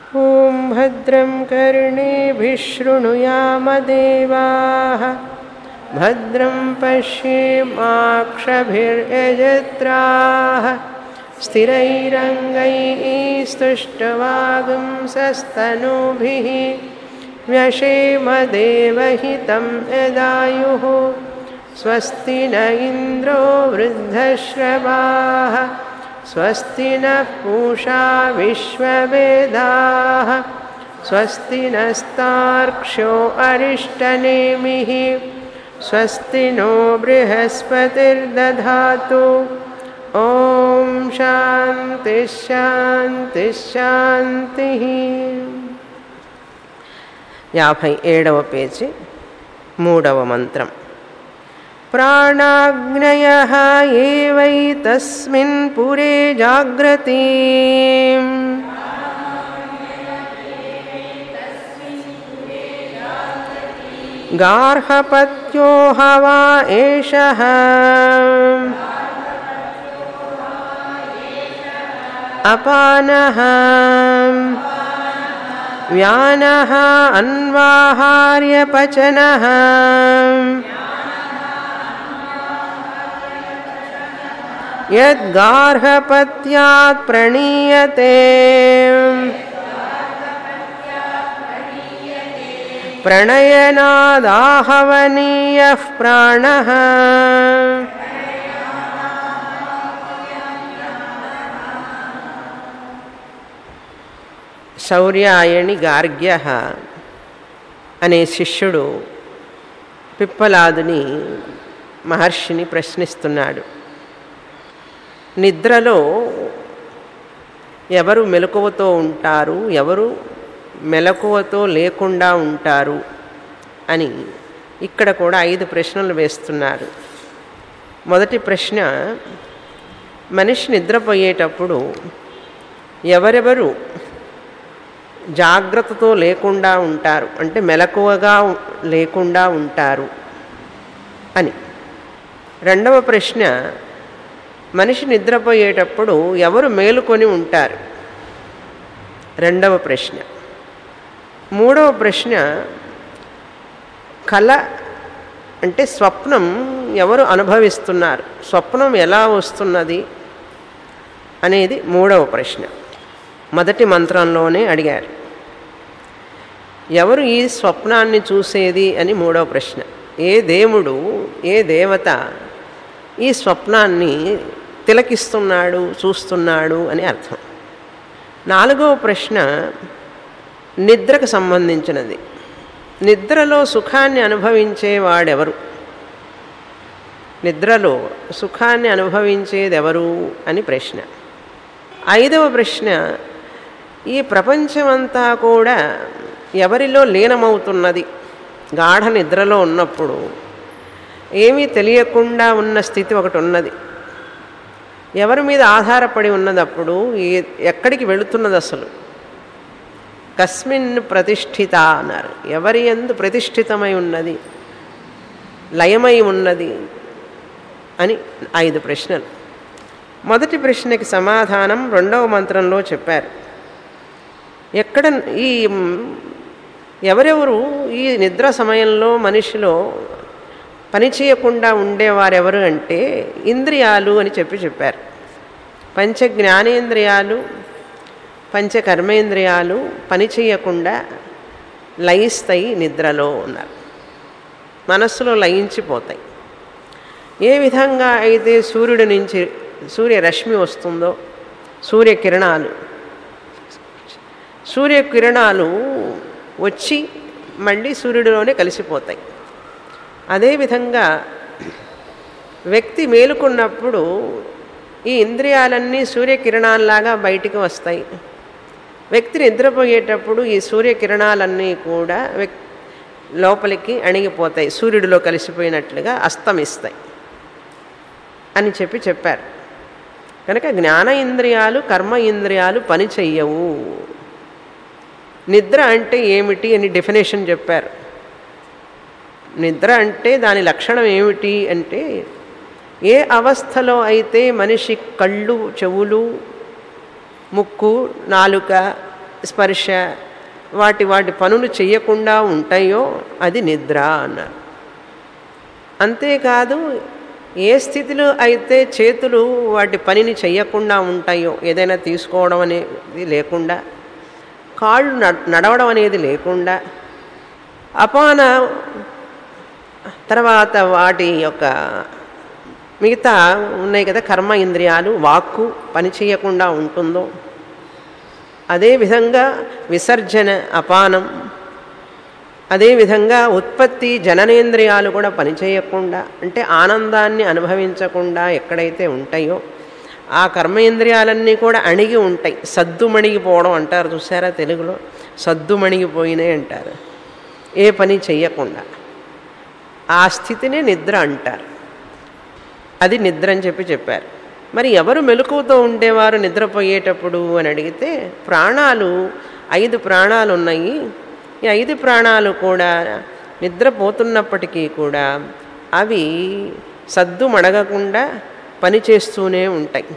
ॐ भद्रं कर्णेभिः शृणुयामदेवाः भद्रं पश्येमाक्षभिर्यजत्राः स्थिरैरङ्गैस्तुष्टवागुंसस्तनूभिः व्यशेमदेवहितं यदायुः स्वस्ति न इन्द्रो वृद्धश्रवाः स्वस्ति नः पूषा विश्ववेदाः स्वस्ति नस्तार्क्ष्यो अरिष्टनेमिः स्वस्ति नो बृहस्पतिर्दधातु ॐ శాంతిశాంతిశాంతి యాభై ఏడవ పేజీ మూడవ మంత్రం ప్రాణాగ్నయ ఏవైతస్మిన్ పురే జాగ్రతి గార్హపత్యో హవా ఏష అపానః వ్యానः అన్వాహార్యపచనः యద్గార్హపత్యాత్ ప్రణీయతే ప్రణయనాదాహవనీయः ప్రాణः శౌర్యాయణి గార్గ్య అనే శిష్యుడు పిప్పలాదుని మహర్షిని ప్రశ్నిస్తున్నాడు నిద్రలో ఎవరు మెలకువతో ఉంటారు ఎవరు మెలకువతో లేకుండా ఉంటారు అని ఇక్కడ కూడా ఐదు ప్రశ్నలు వేస్తున్నారు మొదటి ప్రశ్న మనిషి నిద్రపోయేటప్పుడు ఎవరెవరు జాగ్రత్తతో లేకుండా ఉంటారు అంటే మెలకువగా లేకుండా ఉంటారు అని రెండవ ప్రశ్న మనిషి నిద్రపోయేటప్పుడు ఎవరు మేలుకొని ఉంటారు రెండవ ప్రశ్న మూడవ ప్రశ్న కళ అంటే స్వప్నం ఎవరు అనుభవిస్తున్నారు స్వప్నం ఎలా వస్తున్నది అనేది మూడవ ప్రశ్న మొదటి మంత్రంలోనే అడిగారు ఎవరు ఈ స్వప్నాన్ని చూసేది అని మూడవ ప్రశ్న ఏ దేవుడు ఏ దేవత ఈ స్వప్నాన్ని తిలకిస్తున్నాడు చూస్తున్నాడు అని అర్థం నాలుగవ ప్రశ్న నిద్రకు సంబంధించినది నిద్రలో సుఖాన్ని అనుభవించేవాడెవరు నిద్రలో సుఖాన్ని అనుభవించేది ఎవరు అని ప్రశ్న ఐదవ ప్రశ్న ఈ ప్రపంచమంతా కూడా ఎవరిలో లీనమవుతున్నది గాఢ నిద్రలో ఉన్నప్పుడు ఏమీ తెలియకుండా ఉన్న స్థితి ఒకటి ఉన్నది ఎవరి మీద ఆధారపడి ఉన్నదప్పుడు ఎక్కడికి వెళుతున్నది అసలు కస్మిన్ ప్రతిష్ఠిత అన్నారు ఎవరి ఎందు ప్రతిష్ఠితమై ఉన్నది లయమై ఉన్నది అని ఐదు ప్రశ్నలు మొదటి ప్రశ్నకి సమాధానం రెండవ మంత్రంలో చెప్పారు ఎక్కడ ఈ ఎవరెవరు ఈ నిద్ర సమయంలో మనిషిలో పని చేయకుండా ఉండేవారెవరు అంటే ఇంద్రియాలు అని చెప్పి చెప్పారు పంచ జ్ఞానేంద్రియాలు పంచ కర్మేంద్రియాలు పని చేయకుండా లయిస్తాయి నిద్రలో ఉన్నారు మనస్సులో లయించిపోతాయి ఏ విధంగా అయితే సూర్యుడి నుంచి సూర్యరశ్మి వస్తుందో సూర్యకిరణాలు సూర్యకిరణాలు వచ్చి మళ్ళీ సూర్యుడిలోనే కలిసిపోతాయి అదేవిధంగా వ్యక్తి మేలుకున్నప్పుడు ఈ ఇంద్రియాలన్నీ సూర్యకిరణాల్లాగా బయటికి వస్తాయి వ్యక్తి నిద్రపోయేటప్పుడు ఈ సూర్యకిరణాలన్నీ కూడా వ్యక్ లోపలికి అణిగిపోతాయి సూర్యుడిలో కలిసిపోయినట్లుగా అస్తమిస్తాయి అని చెప్పి చెప్పారు కనుక జ్ఞాన ఇంద్రియాలు కర్మ ఇంద్రియాలు పని చెయ్యవు నిద్ర అంటే ఏమిటి అని డెఫినేషన్ చెప్పారు నిద్ర అంటే దాని లక్షణం ఏమిటి అంటే ఏ అవస్థలో అయితే మనిషి కళ్ళు చెవులు ముక్కు నాలుక స్పర్శ వాటి వాటి పనులు చేయకుండా ఉంటాయో అది నిద్ర అన్నారు అంతేకాదు ఏ స్థితిలో అయితే చేతులు వాటి పనిని చెయ్యకుండా ఉంటాయో ఏదైనా తీసుకోవడం అనేది లేకుండా కాళ్ళు నడవడం అనేది లేకుండా అపాన తర్వాత వాటి యొక్క మిగతా ఉన్నాయి కదా కర్మ ఇంద్రియాలు వాక్కు పని చేయకుండా ఉంటుందో అదేవిధంగా విసర్జన అపానం అదేవిధంగా ఉత్పత్తి జననేంద్రియాలు కూడా పనిచేయకుండా అంటే ఆనందాన్ని అనుభవించకుండా ఎక్కడైతే ఉంటాయో ఆ కర్మేంద్రియాలన్నీ కూడా అణిగి ఉంటాయి సద్దుమణిగిపోవడం అంటారు చూసారా తెలుగులో సద్దుమణిగిపోయినాయి అంటారు ఏ పని చెయ్యకుండా ఆ స్థితినే నిద్ర అంటారు అది నిద్ర అని చెప్పి చెప్పారు మరి ఎవరు మెలకువతో ఉండేవారు నిద్రపోయేటప్పుడు అని అడిగితే ప్రాణాలు ఐదు ప్రాణాలు ఉన్నాయి ఈ ఐదు ప్రాణాలు కూడా నిద్రపోతున్నప్పటికీ కూడా అవి సద్దు మడగకుండా పనిచేస్తూనే ఉంటాయి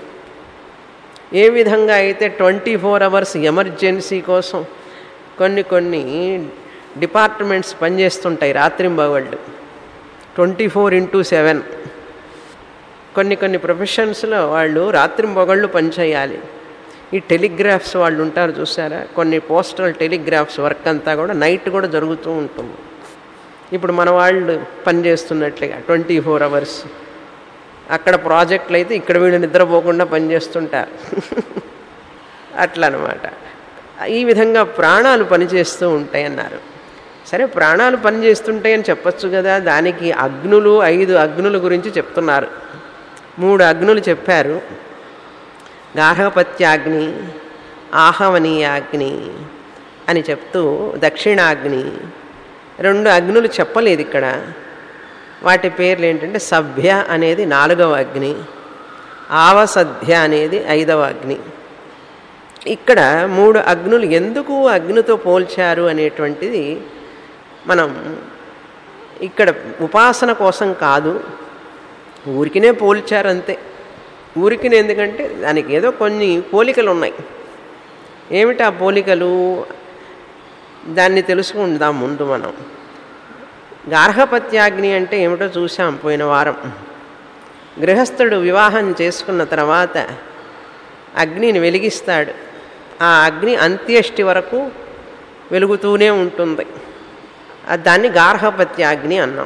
ఏ విధంగా అయితే ట్వంటీ ఫోర్ అవర్స్ ఎమర్జెన్సీ కోసం కొన్ని కొన్ని డిపార్ట్మెంట్స్ పనిచేస్తుంటాయి రాత్రింబవళ్ళు ట్వంటీ ఫోర్ ఇంటూ సెవెన్ కొన్ని కొన్ని ప్రొఫెషన్స్లో వాళ్ళు రాత్రింబగళ్ళు పనిచేయాలి ఈ టెలిగ్రాఫ్స్ వాళ్ళు ఉంటారు చూసారా కొన్ని పోస్టల్ టెలిగ్రాఫ్స్ వర్క్ అంతా కూడా నైట్ కూడా జరుగుతూ ఉంటుంది ఇప్పుడు మన వాళ్ళు పనిచేస్తున్నట్లుగా ట్వంటీ ఫోర్ అవర్స్ అక్కడ ప్రాజెక్టులు అయితే ఇక్కడ వీళ్ళు నిద్రపోకుండా పనిచేస్తుంటారు అట్లా అనమాట ఈ విధంగా ప్రాణాలు పనిచేస్తూ ఉంటాయన్నారు సరే ప్రాణాలు పనిచేస్తుంటాయని చెప్పచ్చు కదా దానికి అగ్నులు ఐదు అగ్నుల గురించి చెప్తున్నారు మూడు అగ్నులు చెప్పారు గార్హపత్యాగ్ని ఆహవనీయాగ్ని అని చెప్తూ దక్షిణాగ్ని రెండు అగ్నులు చెప్పలేదు ఇక్కడ వాటి పేర్లు ఏంటంటే సభ్య అనేది నాలుగవ అగ్ని ఆవసధ్య అనేది ఐదవ అగ్ని ఇక్కడ మూడు అగ్నులు ఎందుకు అగ్నితో పోల్చారు అనేటువంటిది మనం ఇక్కడ ఉపాసన కోసం కాదు ఊరికినే పోల్చారు అంతే ఊరికినే ఎందుకంటే దానికి ఏదో కొన్ని పోలికలు ఉన్నాయి ఏమిటి ఆ పోలికలు దాన్ని తెలుసుకుందాం ముందు మనం గార్హపత్యాగ్ని అంటే ఏమిటో చూసాం పోయిన వారం గృహస్థుడు వివాహం చేసుకున్న తర్వాత అగ్నిని వెలిగిస్తాడు ఆ అగ్ని అంత్యష్టి వరకు వెలుగుతూనే ఉంటుంది దాన్ని గార్హపత్యాగ్ని అన్నాం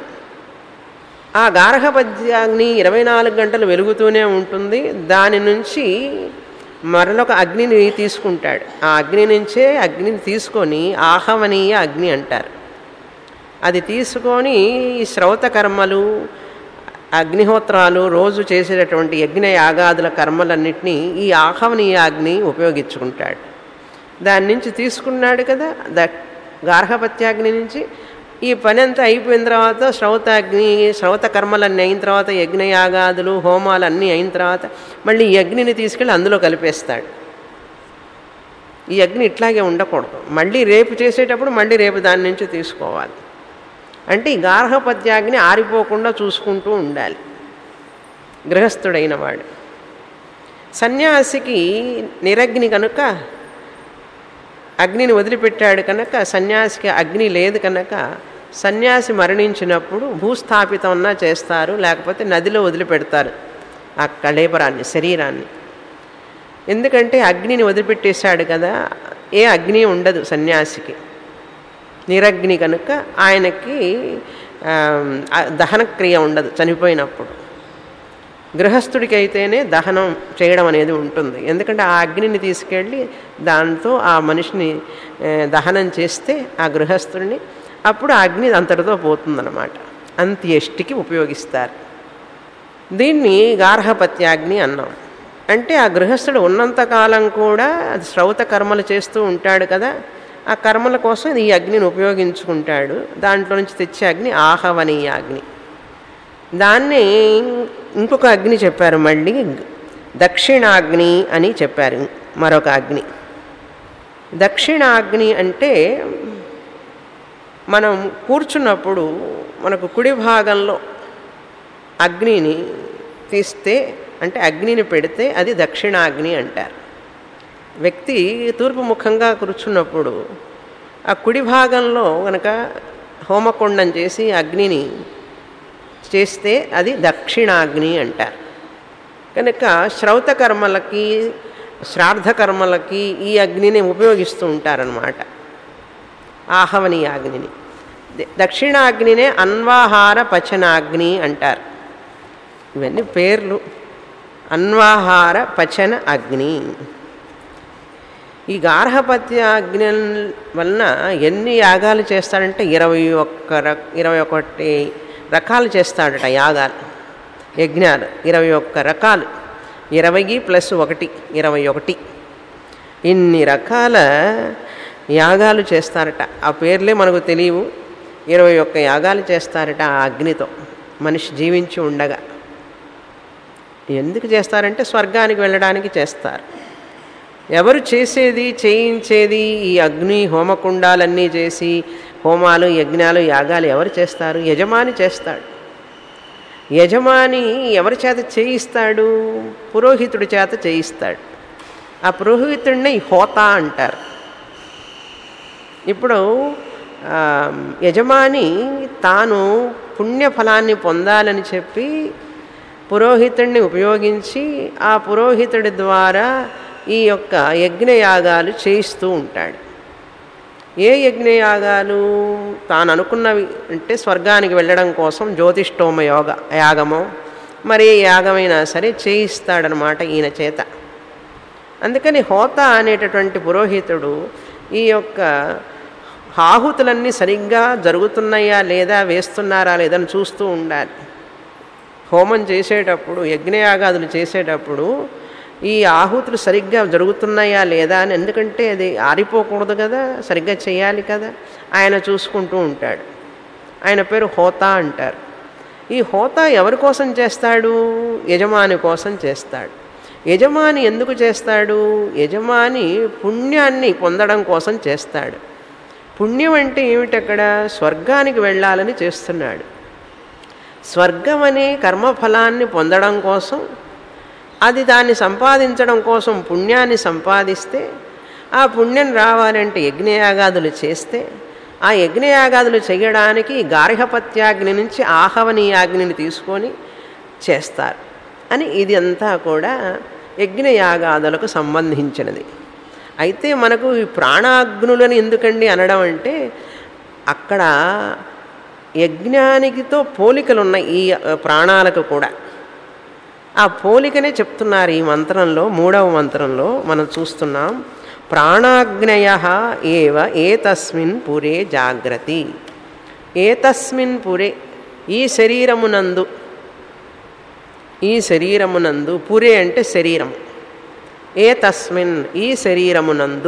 ఆ గార్హపత్యాగ్ని ఇరవై నాలుగు గంటలు వెలుగుతూనే ఉంటుంది దాని నుంచి మరొక అగ్నిని తీసుకుంటాడు ఆ అగ్ని నుంచే అగ్నిని తీసుకొని ఆహవనీయ అగ్ని అంటారు అది తీసుకొని ఈ శ్రౌత కర్మలు అగ్నిహోత్రాలు రోజు చేసేటటువంటి యజ్ఞ యాగాదుల కర్మలన్నింటినీ ఈ ఆహవనీయ అగ్ని ఉపయోగించుకుంటాడు దాని నుంచి తీసుకున్నాడు కదా ద గార్హపత్యాగ్ని నుంచి ఈ పని అంతా అయిపోయిన తర్వాత శ్రౌతాగ్ని శ్రౌత కర్మలన్నీ అయిన తర్వాత యజ్ఞయాగాదులు హోమాలు అన్నీ అయిన తర్వాత మళ్ళీ ఈ అగ్నిని తీసుకెళ్ళి అందులో కలిపేస్తాడు ఈ అగ్ని ఇట్లాగే ఉండకూడదు మళ్ళీ రేపు చేసేటప్పుడు మళ్ళీ రేపు దాని నుంచి తీసుకోవాలి అంటే ఈ గార్హపత్యాగ్ని ఆరిపోకుండా చూసుకుంటూ ఉండాలి గృహస్థుడైన వాడు సన్యాసికి నిరగ్ని కనుక అగ్నిని వదిలిపెట్టాడు కనుక సన్యాసికి అగ్ని లేదు కనుక సన్యాసి మరణించినప్పుడు భూస్థాపితమన్నా చేస్తారు లేకపోతే నదిలో వదిలిపెడతారు ఆ కళేబరాన్ని శరీరాన్ని ఎందుకంటే అగ్నిని వదిలిపెట్టేశాడు కదా ఏ అగ్ని ఉండదు సన్యాసికి నిరగ్ని కనుక ఆయనకి దహనక్రియ ఉండదు చనిపోయినప్పుడు గృహస్థుడికి అయితేనే దహనం చేయడం అనేది ఉంటుంది ఎందుకంటే ఆ అగ్నిని తీసుకెళ్ళి దాంతో ఆ మనిషిని దహనం చేస్తే ఆ గృహస్థుడిని అప్పుడు ఆ అగ్ని అంతటితో పోతుందన్నమాట అంత్యష్టికి ఉపయోగిస్తారు దీన్ని గార్హపత్యాగ్ని అన్నాం అంటే ఆ గృహస్థుడు ఉన్నంతకాలం కూడా అది శ్రౌత కర్మలు చేస్తూ ఉంటాడు కదా ఆ కర్మల కోసం ఈ అగ్నిని ఉపయోగించుకుంటాడు దాంట్లో నుంచి తెచ్చే అగ్ని ఆహవనీయ అగ్ని దాన్ని ఇంకొక అగ్ని చెప్పారు మళ్ళీ దక్షిణాగ్ని అని చెప్పారు మరొక అగ్ని దక్షిణాగ్ని అంటే మనం కూర్చున్నప్పుడు మనకు కుడి భాగంలో అగ్నిని తీస్తే అంటే అగ్నిని పెడితే అది దక్షిణాగ్ని అంటారు వ్యక్తి తూర్పు ముఖంగా కూర్చున్నప్పుడు ఆ కుడి భాగంలో కనుక హోమకొండం చేసి అగ్నిని చేస్తే అది దక్షిణాగ్ని అంటారు కనుక శ్రౌత కర్మలకి శ్రాద్ధ కర్మలకి ఈ అగ్నిని ఉపయోగిస్తూ ఉంటారనమాట ఆహవనీయ అగ్నిని ద- దక్షిణాగ్నినే అన్వాహార పచనాగ్ని అంటారు ఇవన్నీ పేర్లు అన్వాహార పచన అగ్ని ఈ గార్హపత్య అగ్ని వలన ఎన్ని యాగాలు చేస్తాడంటే ఇరవై ఒక్క రక ఇరవై ఒకటి రకాలు చేస్తాడట యాగాలు యజ్ఞాలు ఇరవై ఒక్క రకాలు ఇరవై ప్లస్ ఒకటి ఇరవై ఒకటి ఇన్ని రకాల యాగాలు చేస్తారట ఆ పేర్లే మనకు తెలియవు ఇరవై ఒక్క యాగాలు చేస్తారట ఆ అగ్నితో మనిషి జీవించి ఉండగా ఎందుకు చేస్తారంటే స్వర్గానికి వెళ్ళడానికి చేస్తారు ఎవరు చేసేది చేయించేది ఈ అగ్ని హోమకుండాలన్నీ చేసి హోమాలు యజ్ఞాలు యాగాలు ఎవరు చేస్తారు యజమాని చేస్తాడు యజమాని ఎవరి చేత చేయిస్తాడు పురోహితుడి చేత చేయిస్తాడు ఆ పురోహితుడిని హోత అంటారు ఇప్పుడు ఆ, యజమాని తాను పుణ్యఫలాన్ని పొందాలని చెప్పి పురోహితుడిని ఉపయోగించి ఆ పురోహితుడి ద్వారా ఈ యొక్క యజ్ఞయాగాలు చేయిస్తూ ఉంటాడు ఏ యజ్ఞయాగాలు తాను అనుకున్నవి అంటే స్వర్గానికి వెళ్ళడం కోసం జ్యోతిష్టోమ యోగ యాగమో మరి ఏ యాగమైనా సరే చేయిస్తాడనమాట ఈయన చేత అందుకని హోత అనేటటువంటి పురోహితుడు ఈ యొక్క ఆహుతులన్నీ సరిగ్గా జరుగుతున్నాయా లేదా వేస్తున్నారా లేదని చూస్తూ ఉండాలి హోమం చేసేటప్పుడు యజ్ఞయాగాదులు చేసేటప్పుడు ఈ ఆహుతులు సరిగ్గా జరుగుతున్నాయా లేదా అని ఎందుకంటే అది ఆరిపోకూడదు కదా సరిగ్గా చేయాలి కదా ఆయన చూసుకుంటూ ఉంటాడు ఆయన పేరు హోతా అంటారు ఈ హోతా ఎవరి కోసం చేస్తాడు యజమాని కోసం చేస్తాడు యజమాని ఎందుకు చేస్తాడు యజమాని పుణ్యాన్ని పొందడం కోసం చేస్తాడు పుణ్యం అంటే ఏమిటక్కడ స్వర్గానికి వెళ్ళాలని చేస్తున్నాడు స్వర్గం అనే కర్మఫలాన్ని పొందడం కోసం అది దాన్ని సంపాదించడం కోసం పుణ్యాన్ని సంపాదిస్తే ఆ పుణ్యం రావాలంటే యజ్ఞయాగాదులు చేస్తే ఆ యజ్ఞయాగాదులు చేయడానికి గార్హపత్యాగ్ని నుంచి ఆహవనీయాగ్నిని తీసుకొని చేస్తారు అని ఇది అంతా కూడా యజ్ఞయాగాదులకు సంబంధించినది అయితే మనకు ఈ ప్రాణాగ్నులని ఎందుకండి అనడం అంటే అక్కడ యజ్ఞానికితో పోలికలు ఉన్నాయి ఈ ప్రాణాలకు కూడా ఆ పోలికనే చెప్తున్నారు ఈ మంత్రంలో మూడవ మంత్రంలో మనం చూస్తున్నాం ప్రాణాగ్నయ ఏవ ఏతస్మిన్ పురే జాగ్రతి ఏతస్మిన్ పురే ఈ శరీరమునందు ఈ శరీరమునందు పురే అంటే శరీరం ఏ తస్మిన్ ఈ శరీరమునందు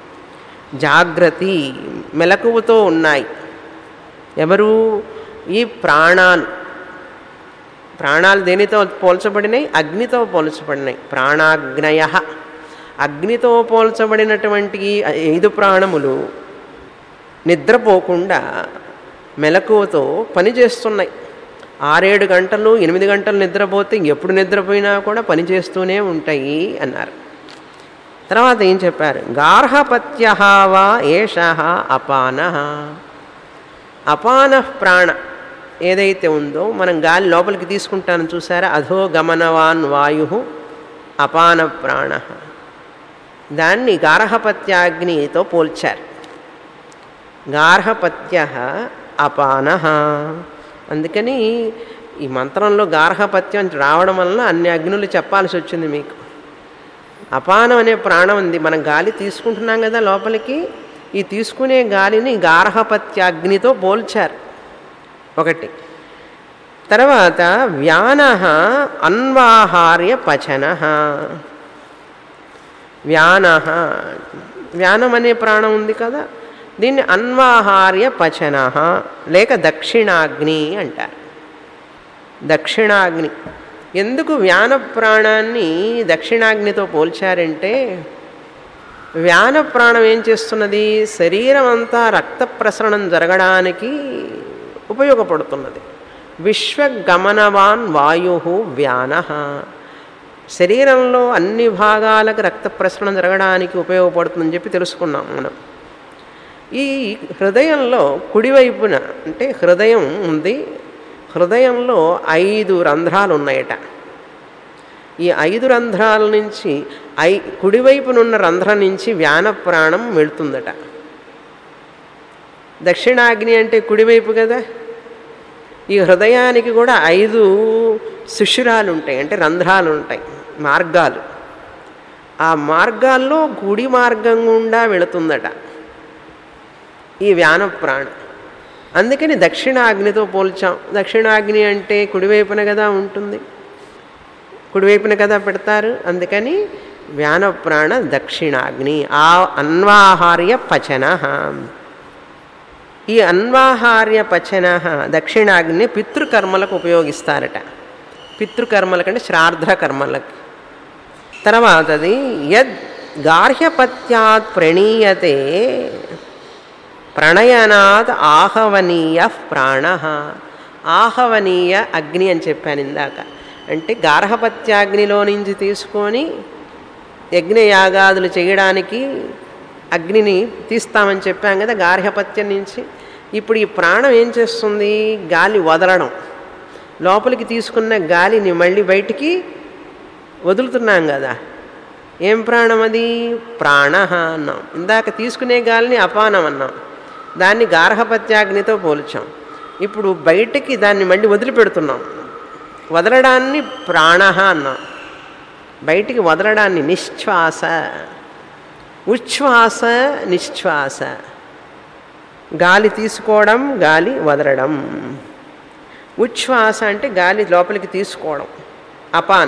జాగ్రత్త మెలకువతో ఉన్నాయి ఎవరు ఈ ప్రాణాలు ప్రాణాలు దేనితో పోల్చబడినాయి అగ్నితో పోల్చబడినాయి ప్రాణాగ్నయ అగ్నితో పోల్చబడినటువంటి ఈ ఐదు ప్రాణములు నిద్రపోకుండా మెలకువతో పనిచేస్తున్నాయి ఆరేడు గంటలు ఎనిమిది గంటలు నిద్రపోతే ఎప్పుడు నిద్రపోయినా కూడా పనిచేస్తూనే ఉంటాయి అన్నారు తర్వాత ఏం చెప్పారు గార్హపత్య వా ఏష అపాన అపాన ప్రాణ ఏదైతే ఉందో మనం గాలి లోపలికి తీసుకుంటాను చూసారా అధో గమనవాన్ వాయు అపాన ప్రాణ దాన్ని గార్హపత్యాగ్నితో పోల్చారు గార్హపత్య అపాన అందుకని ఈ మంత్రంలో గార్హపత్యం రావడం వలన అన్ని అగ్నులు చెప్పాల్సి వచ్చింది మీకు అపానం అనే ప్రాణం ఉంది మనం గాలి తీసుకుంటున్నాం కదా లోపలికి ఈ తీసుకునే గాలిని గార్హపత్యాగ్నితో పోల్చారు ఒకటి తర్వాత వ్యాన అన్వాహార్య పచన వ్యాన వ్యానం అనే ప్రాణం ఉంది కదా దీన్ని అన్వాహార్య పచన లేక దక్షిణాగ్ని అంటారు దక్షిణాగ్ని ఎందుకు వ్యాన ప్రాణాన్ని దక్షిణాగ్నితో పోల్చారంటే వ్యాన ప్రాణం ఏం చేస్తున్నది శరీరం అంతా రక్త ప్రసరణం జరగడానికి ఉపయోగపడుతున్నది విశ్వగమనవాన్ వాయు వ్యాన శరీరంలో అన్ని భాగాలకు రక్త ప్రసరణ జరగడానికి ఉపయోగపడుతుందని చెప్పి తెలుసుకున్నాం మనం ఈ హృదయంలో కుడివైపున అంటే హృదయం ఉంది హృదయంలో ఐదు రంధ్రాలు ఉన్నాయట ఈ ఐదు రంధ్రాల నుంచి ఐ కుడివైపునున్న రంధ్రం నుంచి వ్యాన ప్రాణం వెళుతుందట దక్షిణాగ్ని అంటే కుడివైపు కదా ఈ హృదయానికి కూడా ఐదు సుషురాలు ఉంటాయి అంటే రంధ్రాలు ఉంటాయి మార్గాలు ఆ మార్గాల్లో గుడి మార్గం గుండా వెళుతుందట ఈ వ్యాన ప్రాణం అందుకని దక్షిణాగ్నితో పోల్చాం దక్షిణాగ్ని అంటే కుడివైపున కదా ఉంటుంది కుడివైపున కదా పెడతారు అందుకని వ్యాన ప్రాణ దక్షిణాగ్ని ఆ అన్వాహార్య పచన ఈ అన్వాహార్య పచన దక్షిణాగ్ని పితృకర్మలకు ఉపయోగిస్తారట పితృకర్మల కంటే శ్రాద్ధ కర్మలకి తర్వాతది యద్ గార్హ్యపత్యాత్ ప్రణీయతే ప్రణయనాత్ ఆహవనీయ ప్రాణ ఆహవనీయ అగ్ని అని చెప్పాను ఇందాక అంటే గార్హపత్యాగ్నిలో నుంచి తీసుకొని యజ్ఞయాగాదులు చేయడానికి అగ్నిని తీస్తామని చెప్పాం కదా గార్హపత్యం నుంచి ఇప్పుడు ఈ ప్రాణం ఏం చేస్తుంది గాలి వదలడం లోపలికి తీసుకున్న గాలిని మళ్ళీ బయటికి వదులుతున్నాం కదా ఏం ప్రాణం అది ప్రాణ అన్నాం ఇందాక తీసుకునే గాలిని అపానం అన్నాం దాన్ని గార్హపత్యాగ్నితో పోల్చాం ఇప్పుడు బయటికి దాన్ని మళ్ళీ వదిలిపెడుతున్నాం వదలడాన్ని ప్రాణ అన్నాం బయటికి వదలడాన్ని నిశ్వాస ఉచ్ఛ్వాస నిశ్వాస గాలి తీసుకోవడం గాలి వదలడం ఉచ్ఛ్వాస అంటే గాలి లోపలికి తీసుకోవడం అపాన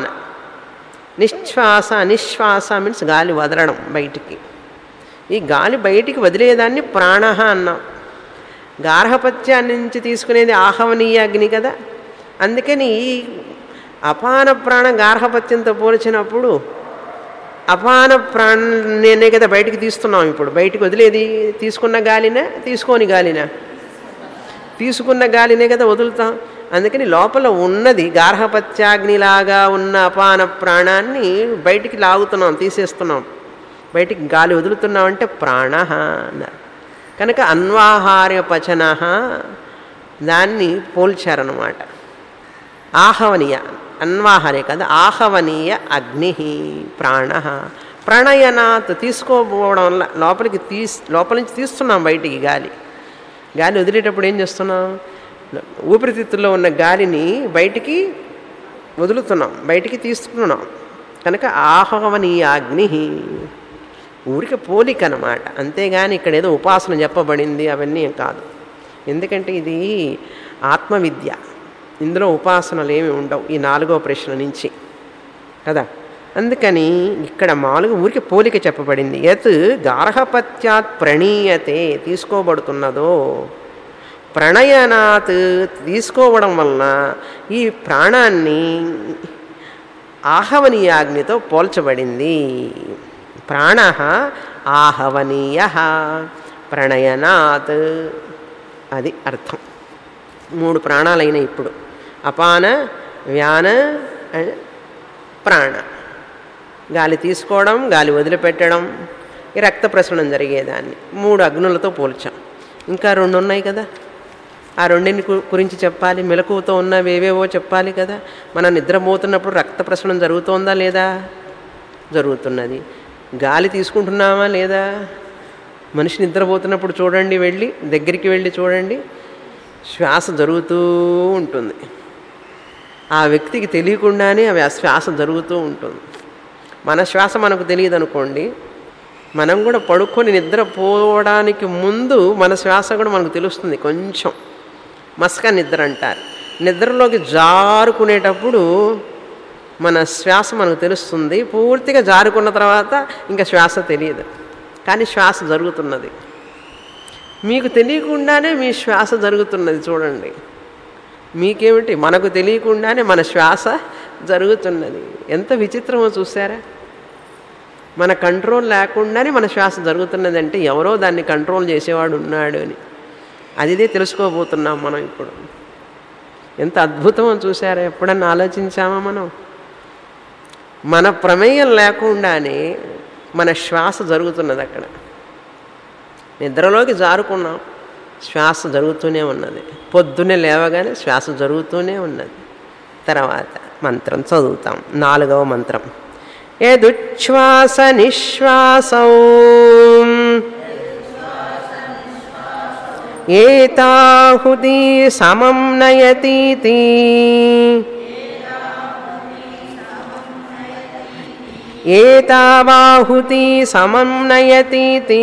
నిశ్వాస నిశ్వాస మీన్స్ గాలి వదలడం బయటికి ఈ గాలి బయటికి వదిలేదాన్ని ప్రాణ అన్నాం గార్హపత్యాన్ని నుంచి తీసుకునేది ఆహవనీయ అగ్ని కదా అందుకని ఈ అపాన ప్రాణ గార్హపత్యంతో పోల్చినప్పుడు అపాన ప్రాణనే కదా బయటికి తీస్తున్నాం ఇప్పుడు బయటికి వదిలేది తీసుకున్న గాలినా తీసుకోని గాలినా తీసుకున్న గాలినే కదా వదులుతాం అందుకని లోపల ఉన్నది గార్హపత్యాగ్నిలాగా ఉన్న అపాన ప్రాణాన్ని బయటికి లాగుతున్నాం తీసేస్తున్నాం బయటికి గాలి వదులుతున్నామంటే ప్రాణ అన్నారు కనుక అన్వాహార్య పచన దాన్ని పోల్చారనమాట ఆహవనీయ అన్వాహార్య కదా ఆహవనీయ అగ్ని ప్రాణ ప్రణయనాత్ తీసుకోపోవడం వల్ల లోపలికి తీస్ లోపల నుంచి తీస్తున్నాం బయటికి గాలి గాలి వదిలేటప్పుడు ఏం చేస్తున్నాం ఊపిరితిత్తుల్లో ఉన్న గాలిని బయటికి వదులుతున్నాం బయటికి తీసుకున్నాం కనుక ఆహవనీయ అగ్ని ఊరికి పోలిక అనమాట అంతేగాని ఇక్కడ ఏదో ఉపాసన చెప్పబడింది అవన్నీ కాదు ఎందుకంటే ఇది ఆత్మవిద్య ఇందులో ఉపాసనలు ఏమి ఉండవు ఈ నాలుగో ప్రశ్న నుంచి కదా అందుకని ఇక్కడ మామూలుగా ఊరికి పోలిక చెప్పబడింది యత్ గార్హపత్యాత్ ప్రణీయతే తీసుకోబడుతున్నదో ప్రణయనాత్ తీసుకోవడం వలన ఈ ప్రాణాన్ని ఆహవనీయాగ్నితో పోల్చబడింది ప్రాణ ఆహవనీయ ప్రణయనాత్ అది అర్థం మూడు ప్రాణాలైన ఇప్పుడు అపాన వ్యాన ప్రాణ గాలి తీసుకోవడం గాలి వదిలిపెట్టడం ఈ రక్త ప్రసరణం జరిగేదాన్ని మూడు అగ్నులతో పోల్చాం ఇంకా రెండు ఉన్నాయి కదా ఆ రెండిని గురించి చెప్పాలి మెలకువతో ఉన్నవి ఏవేవో చెప్పాలి కదా మనం నిద్రపోతున్నప్పుడు రక్త ప్రసరణం జరుగుతోందా లేదా జరుగుతున్నది గాలి తీసుకుంటున్నామా లేదా మనిషి నిద్రపోతున్నప్పుడు చూడండి వెళ్ళి దగ్గరికి వెళ్ళి చూడండి శ్వాస జరుగుతూ ఉంటుంది ఆ వ్యక్తికి తెలియకుండానే అవి ఆ శ్వాస జరుగుతూ ఉంటుంది మన శ్వాస మనకు తెలియదు అనుకోండి మనం కూడా పడుకొని నిద్రపోవడానికి ముందు మన శ్వాస కూడా మనకు తెలుస్తుంది కొంచెం మస్క నిద్ర అంటారు నిద్రలోకి జారుకునేటప్పుడు మన శ్వాస మనకు తెలుస్తుంది పూర్తిగా జారుకున్న తర్వాత ఇంకా శ్వాస తెలియదు కానీ శ్వాస జరుగుతున్నది మీకు తెలియకుండానే మీ శ్వాస జరుగుతున్నది చూడండి మీకేమిటి మనకు తెలియకుండానే మన శ్వాస జరుగుతున్నది ఎంత విచిత్రమో చూసారా మన కంట్రోల్ లేకుండానే మన శ్వాస జరుగుతున్నది అంటే ఎవరో దాన్ని కంట్రోల్ చేసేవాడు ఉన్నాడు అని అదిదే తెలుసుకోబోతున్నాం మనం ఇప్పుడు ఎంత అద్భుతమో చూసారా ఎప్పుడన్నా ఆలోచించామా మనం మన ప్రమేయం లేకుండానే మన శ్వాస జరుగుతున్నది అక్కడ నిద్రలోకి జారుకున్నాం శ్వాస జరుగుతూనే ఉన్నది పొద్దున్నే లేవగానే శ్వాస జరుగుతూనే ఉన్నది తర్వాత మంత్రం చదువుతాం నాలుగవ మంత్రం యదుచ్ఛ్వాస నిశ్వాసౌ ఏతాహుతి సమం నయతీతి ఏతావాహుతి సమం నయతీతి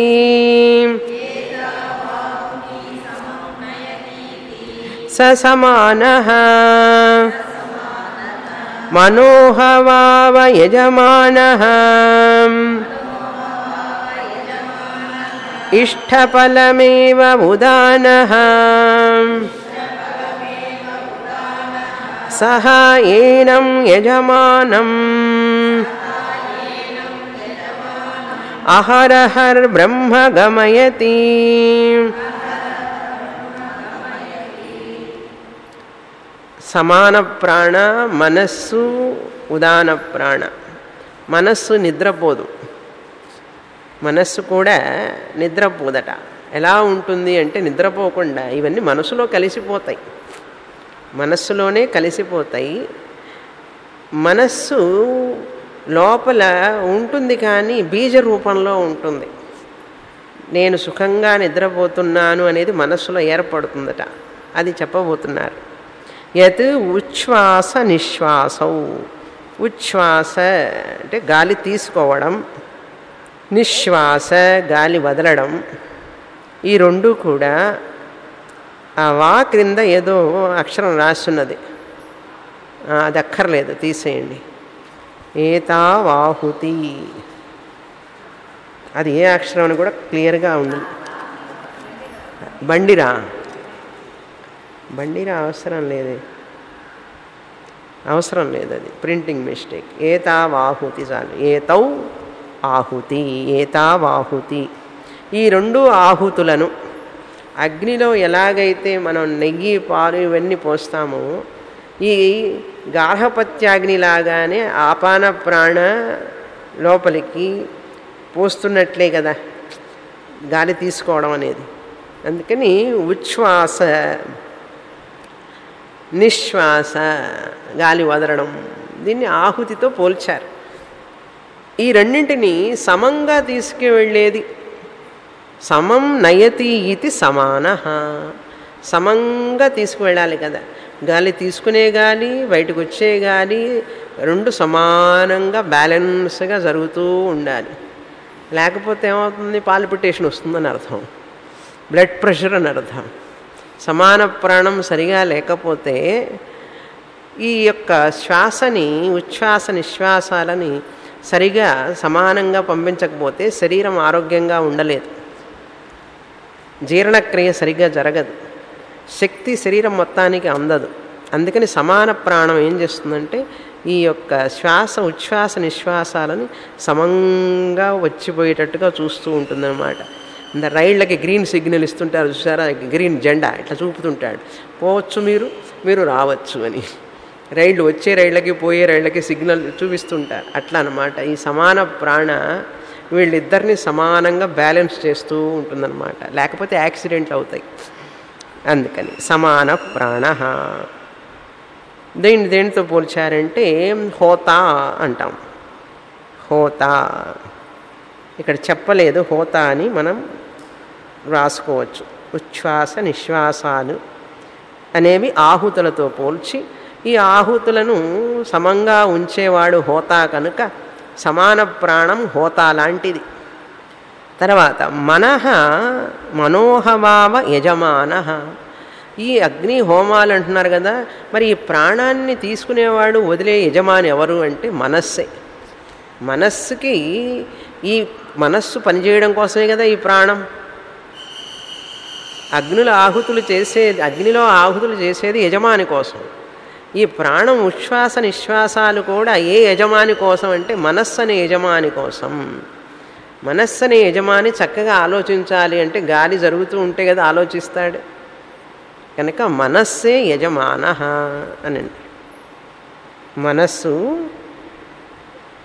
స సమానః మనోహవావ యజమానః ఇష్టఫలమేవ ఉదానః సహ ఏనం యజమానం అహరహర్బ్రహ్మ గమయతి సమాన ప్రాణ మనస్సు ఉదాన ప్రాణ మనస్సు నిద్రపోదు మనస్సు కూడా నిద్రపోదట ఎలా ఉంటుంది అంటే నిద్రపోకుండా ఇవన్నీ మనసులో కలిసిపోతాయి మనస్సులోనే కలిసిపోతాయి మనస్సు లోపల ఉంటుంది కానీ బీజ రూపంలో ఉంటుంది నేను సుఖంగా నిద్రపోతున్నాను అనేది మనస్సులో ఏర్పడుతుందట అది చెప్పబోతున్నారు యత్ ఉచ్ఛ్వాస నిశ్వాసౌ ఉచ్ఛ్వాస అంటే గాలి తీసుకోవడం నిశ్వాస గాలి వదలడం ఈ రెండు కూడా ఆ వా క్రింద ఏదో అక్షరం రాస్తున్నది అది అక్కర్లేదు తీసేయండి ఏతావాహుతి అది ఏ అక్షరం అని కూడా క్లియర్గా ఉంది బండిరా బండిరా అవసరం లేదు అవసరం లేదు అది ప్రింటింగ్ మిస్టేక్ ఏతావాహుతి చాలు ఏతౌ ఆహుతి ఏతావాహుతి ఈ రెండు ఆహుతులను అగ్నిలో ఎలాగైతే మనం నెయ్యి పాలు ఇవన్నీ పోస్తామో ఈ గార్హపత్యాగ్ని లాగానే ఆపాన ప్రాణ లోపలికి పోస్తున్నట్లే కదా గాలి తీసుకోవడం అనేది అందుకని ఉచ్ఛ్వాస నిశ్వాస గాలి వదలడం దీన్ని ఆహుతితో పోల్చారు ఈ రెండింటిని సమంగా తీసుకువెళ్ళేది సమం నయతి ఇది సమాన సమంగా తీసుకువెళ్ళాలి కదా గాలి తీసుకునే గాలి బయటకు వచ్చే గాలి రెండు సమానంగా బ్యాలెన్స్గా జరుగుతూ ఉండాలి లేకపోతే ఏమవుతుంది పాలిపిటేషన్ వస్తుందని అర్థం బ్లడ్ ప్రెషర్ అని అర్థం సమాన ప్రాణం సరిగా లేకపోతే ఈ యొక్క శ్వాసని ఉచ్ఛ్వాస నిశ్వాసాలని సరిగా సమానంగా పంపించకపోతే శరీరం ఆరోగ్యంగా ఉండలేదు జీర్ణక్రియ సరిగ్గా జరగదు శక్తి శరీరం మొత్తానికి అందదు అందుకని సమాన ప్రాణం ఏం చేస్తుందంటే ఈ యొక్క శ్వాస ఉచ్ఛ్వాస నిశ్వాసాలని సమంగా వచ్చిపోయేటట్టుగా చూస్తూ ఉంటుందన్నమాట ఇంత రైళ్ళకి గ్రీన్ సిగ్నల్ ఇస్తుంటారు చూసారా గ్రీన్ జెండా ఇట్లా చూపుతుంటాడు పోవచ్చు మీరు మీరు రావచ్చు అని రైళ్ళు వచ్చే రైళ్ళకి పోయే రైళ్ళకి సిగ్నల్ చూపిస్తుంటారు అట్లా అనమాట ఈ సమాన ప్రాణ వీళ్ళిద్దరిని సమానంగా బ్యాలెన్స్ చేస్తూ ఉంటుందన్నమాట లేకపోతే యాక్సిడెంట్లు అవుతాయి అందుకని సమాన ప్రాణ దేని దేనితో పోల్చారంటే హోతా అంటాం హోతా ఇక్కడ చెప్పలేదు హోతా అని మనం రాసుకోవచ్చు ఉచ్ఛ్వాస నిశ్వాసాలు అనేవి ఆహుతులతో పోల్చి ఈ ఆహుతులను సమంగా ఉంచేవాడు హోతా కనుక సమాన ప్రాణం హోతా లాంటిది తర్వాత మనః మనోహవావ యజమాన ఈ అగ్ని హోమాలు అంటున్నారు కదా మరి ఈ ప్రాణాన్ని తీసుకునేవాడు వదిలే యజమాని ఎవరు అంటే మనస్సే మనస్సుకి ఈ మనస్సు పనిచేయడం కోసమే కదా ఈ ప్రాణం అగ్నుల ఆహుతులు చేసేది అగ్నిలో ఆహుతులు చేసేది యజమాని కోసం ఈ ప్రాణం ఉచ్ఛ్వాస నిశ్వాసాలు కూడా ఏ యజమాని కోసం అంటే మనస్సు అనే యజమాని కోసం మనస్సు అనే యజమాని చక్కగా ఆలోచించాలి అంటే గాలి జరుగుతూ ఉంటే కదా ఆలోచిస్తాడు కనుక మనస్సే యజమాన అని మనస్సు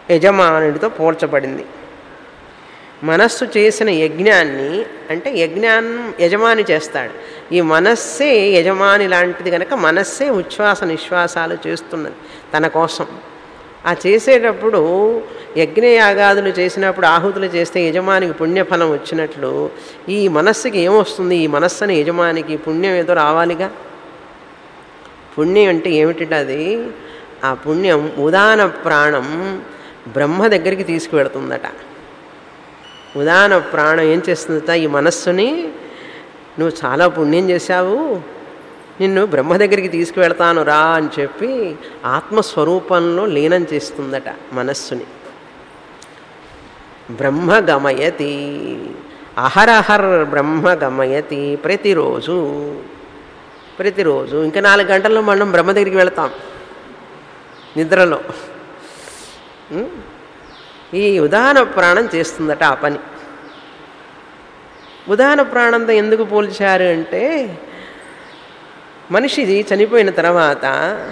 యజమానుడితో పోల్చబడింది మనస్సు చేసిన యజ్ఞాన్ని అంటే యజ్ఞాన్ని యజమాని చేస్తాడు ఈ మనస్సే యజమాని లాంటిది కనుక మనస్సే ఉచ్ఛ్వాస నిశ్వాసాలు చేస్తున్నది తన కోసం ఆ చేసేటప్పుడు యజ్ఞయాగాదులు చేసినప్పుడు ఆహుతులు చేస్తే యజమానికి పుణ్యఫలం వచ్చినట్లు ఈ మనస్సుకి ఏమొస్తుంది ఈ మనస్సుని యజమానికి పుణ్యం ఏదో రావాలిగా పుణ్యం అంటే ఏమిటి అది ఆ పుణ్యం ఉదాన ప్రాణం బ్రహ్మ దగ్గరికి తీసుకువెడుతుందట ఉదాన ప్రాణం ఏం చేస్తుందట ఈ మనస్సుని నువ్వు చాలా పుణ్యం చేశావు నిన్ను బ్రహ్మ దగ్గరికి తీసుకువెళ్తాను రా అని చెప్పి ఆత్మస్వరూపంలో లీనం చేస్తుందట మనస్సుని బ్రహ్మ గమయతి అహరహర్ బ్రహ్మ గమయతి ప్రతిరోజు ప్రతిరోజు ఇంకా నాలుగు గంటల్లో మనం బ్రహ్మ దగ్గరికి వెళతాం నిద్రలో ఉం? ఈ ఉదాహరణ ప్రాణం చేస్తుందట ఆ పని ఉదాహరణ ప్రాణంతో ఎందుకు పోల్చారు అంటే మనిషిది చనిపోయిన తర్వాత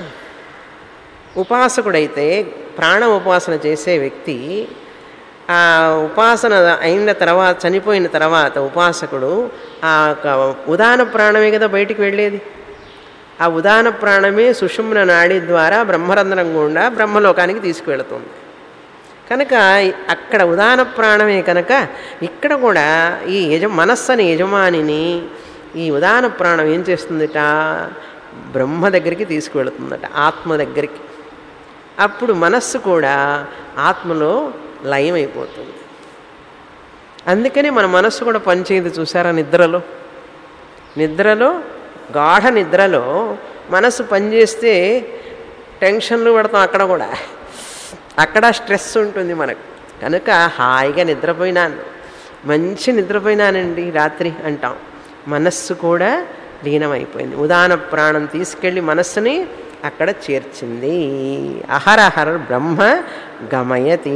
ఉపాసకుడైతే ప్రాణ ఉపాసన చేసే వ్యక్తి ఆ ఉపాసన అయిన తర్వాత చనిపోయిన తర్వాత ఉపాసకుడు ఆ యొక్క ఉదాహరణ ప్రాణమే కదా బయటికి వెళ్ళేది ఆ ఉదాహరణ ప్రాణమే సుషుమ్న నాడి ద్వారా బ్రహ్మరంధ్రం గుండా బ్రహ్మలోకానికి తీసుకువెళుతుంది కనుక అక్కడ ఉదాహరణ ప్రాణమే కనుక ఇక్కడ కూడా ఈ యజ మనస్సని యజమానిని ఈ ఉదాహరణ ప్రాణం ఏం చేస్తుందట బ్రహ్మ దగ్గరికి తీసుకువెళుతుందట ఆత్మ దగ్గరికి అప్పుడు మనస్సు కూడా ఆత్మలో లయమైపోతుంది అందుకని మన మనస్సు కూడా పనిచేయదు చూసారా నిద్రలో నిద్రలో గాఢ నిద్రలో మనస్సు పనిచేస్తే టెన్షన్లు పడతాం అక్కడ కూడా అక్కడ స్ట్రెస్ ఉంటుంది మనకు కనుక హాయిగా నిద్రపోయినాను మంచి నిద్రపోయినానండి రాత్రి అంటాం మనస్సు కూడా లీనమైపోయింది ఉదాహరణ ప్రాణం తీసుకెళ్ళి మనస్సుని అక్కడ చేర్చింది అహరహర బ్రహ్మ గమయతి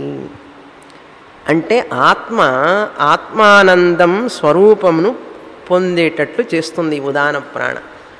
అంటే ఆత్మ ఆత్మానందం స్వరూపమును పొందేటట్లు చేస్తుంది ఈ ఉదాహరణ ప్రాణ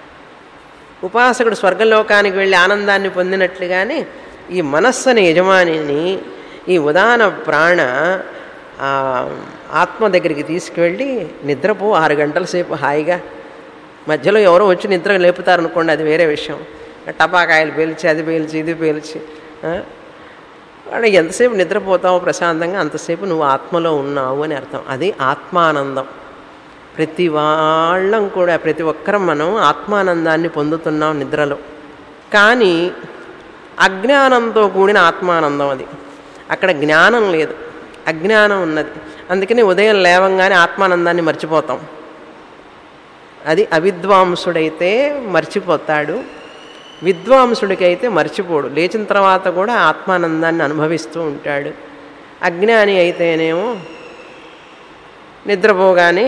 ఉపాసకుడు స్వర్గలోకానికి వెళ్ళి ఆనందాన్ని పొందినట్లుగానే ఈ మనస్సుని యజమానిని ఈ ఉదాహరణ ప్రాణ ఆ, ఆత్మ దగ్గరికి తీసుకువెళ్ళి నిద్రపో ఆరు గంటల సేపు హాయిగా మధ్యలో ఎవరో వచ్చి నిద్ర లేపుతారనుకోండి అది వేరే విషయం టపాకాయలు పేల్చి అది పేల్చి ఇది పేల్చి ఆ? వాడు ఎంతసేపు నిద్రపోతావో ప్రశాంతంగా అంతసేపు నువ్వు ఆత్మలో ఉన్నావు అని అర్థం అది ఆత్మానందం ప్రతి వాళ్ళం కూడా ప్రతి ఒక్కరం మనం ఆత్మానందాన్ని పొందుతున్నాం నిద్రలో కానీ అజ్ఞానంతో కూడిన ఆత్మానందం అది అక్కడ జ్ఞానం లేదు అజ్ఞానం ఉన్నది అందుకని ఉదయం లేవంగానే ఆత్మానందాన్ని మర్చిపోతాం అది అవిద్వాంసుడైతే మర్చిపోతాడు విద్వాంసుడికైతే మర్చిపోడు లేచిన తర్వాత కూడా ఆత్మానందాన్ని అనుభవిస్తూ ఉంటాడు అజ్ఞాని అయితేనేమో నిద్రపోగానే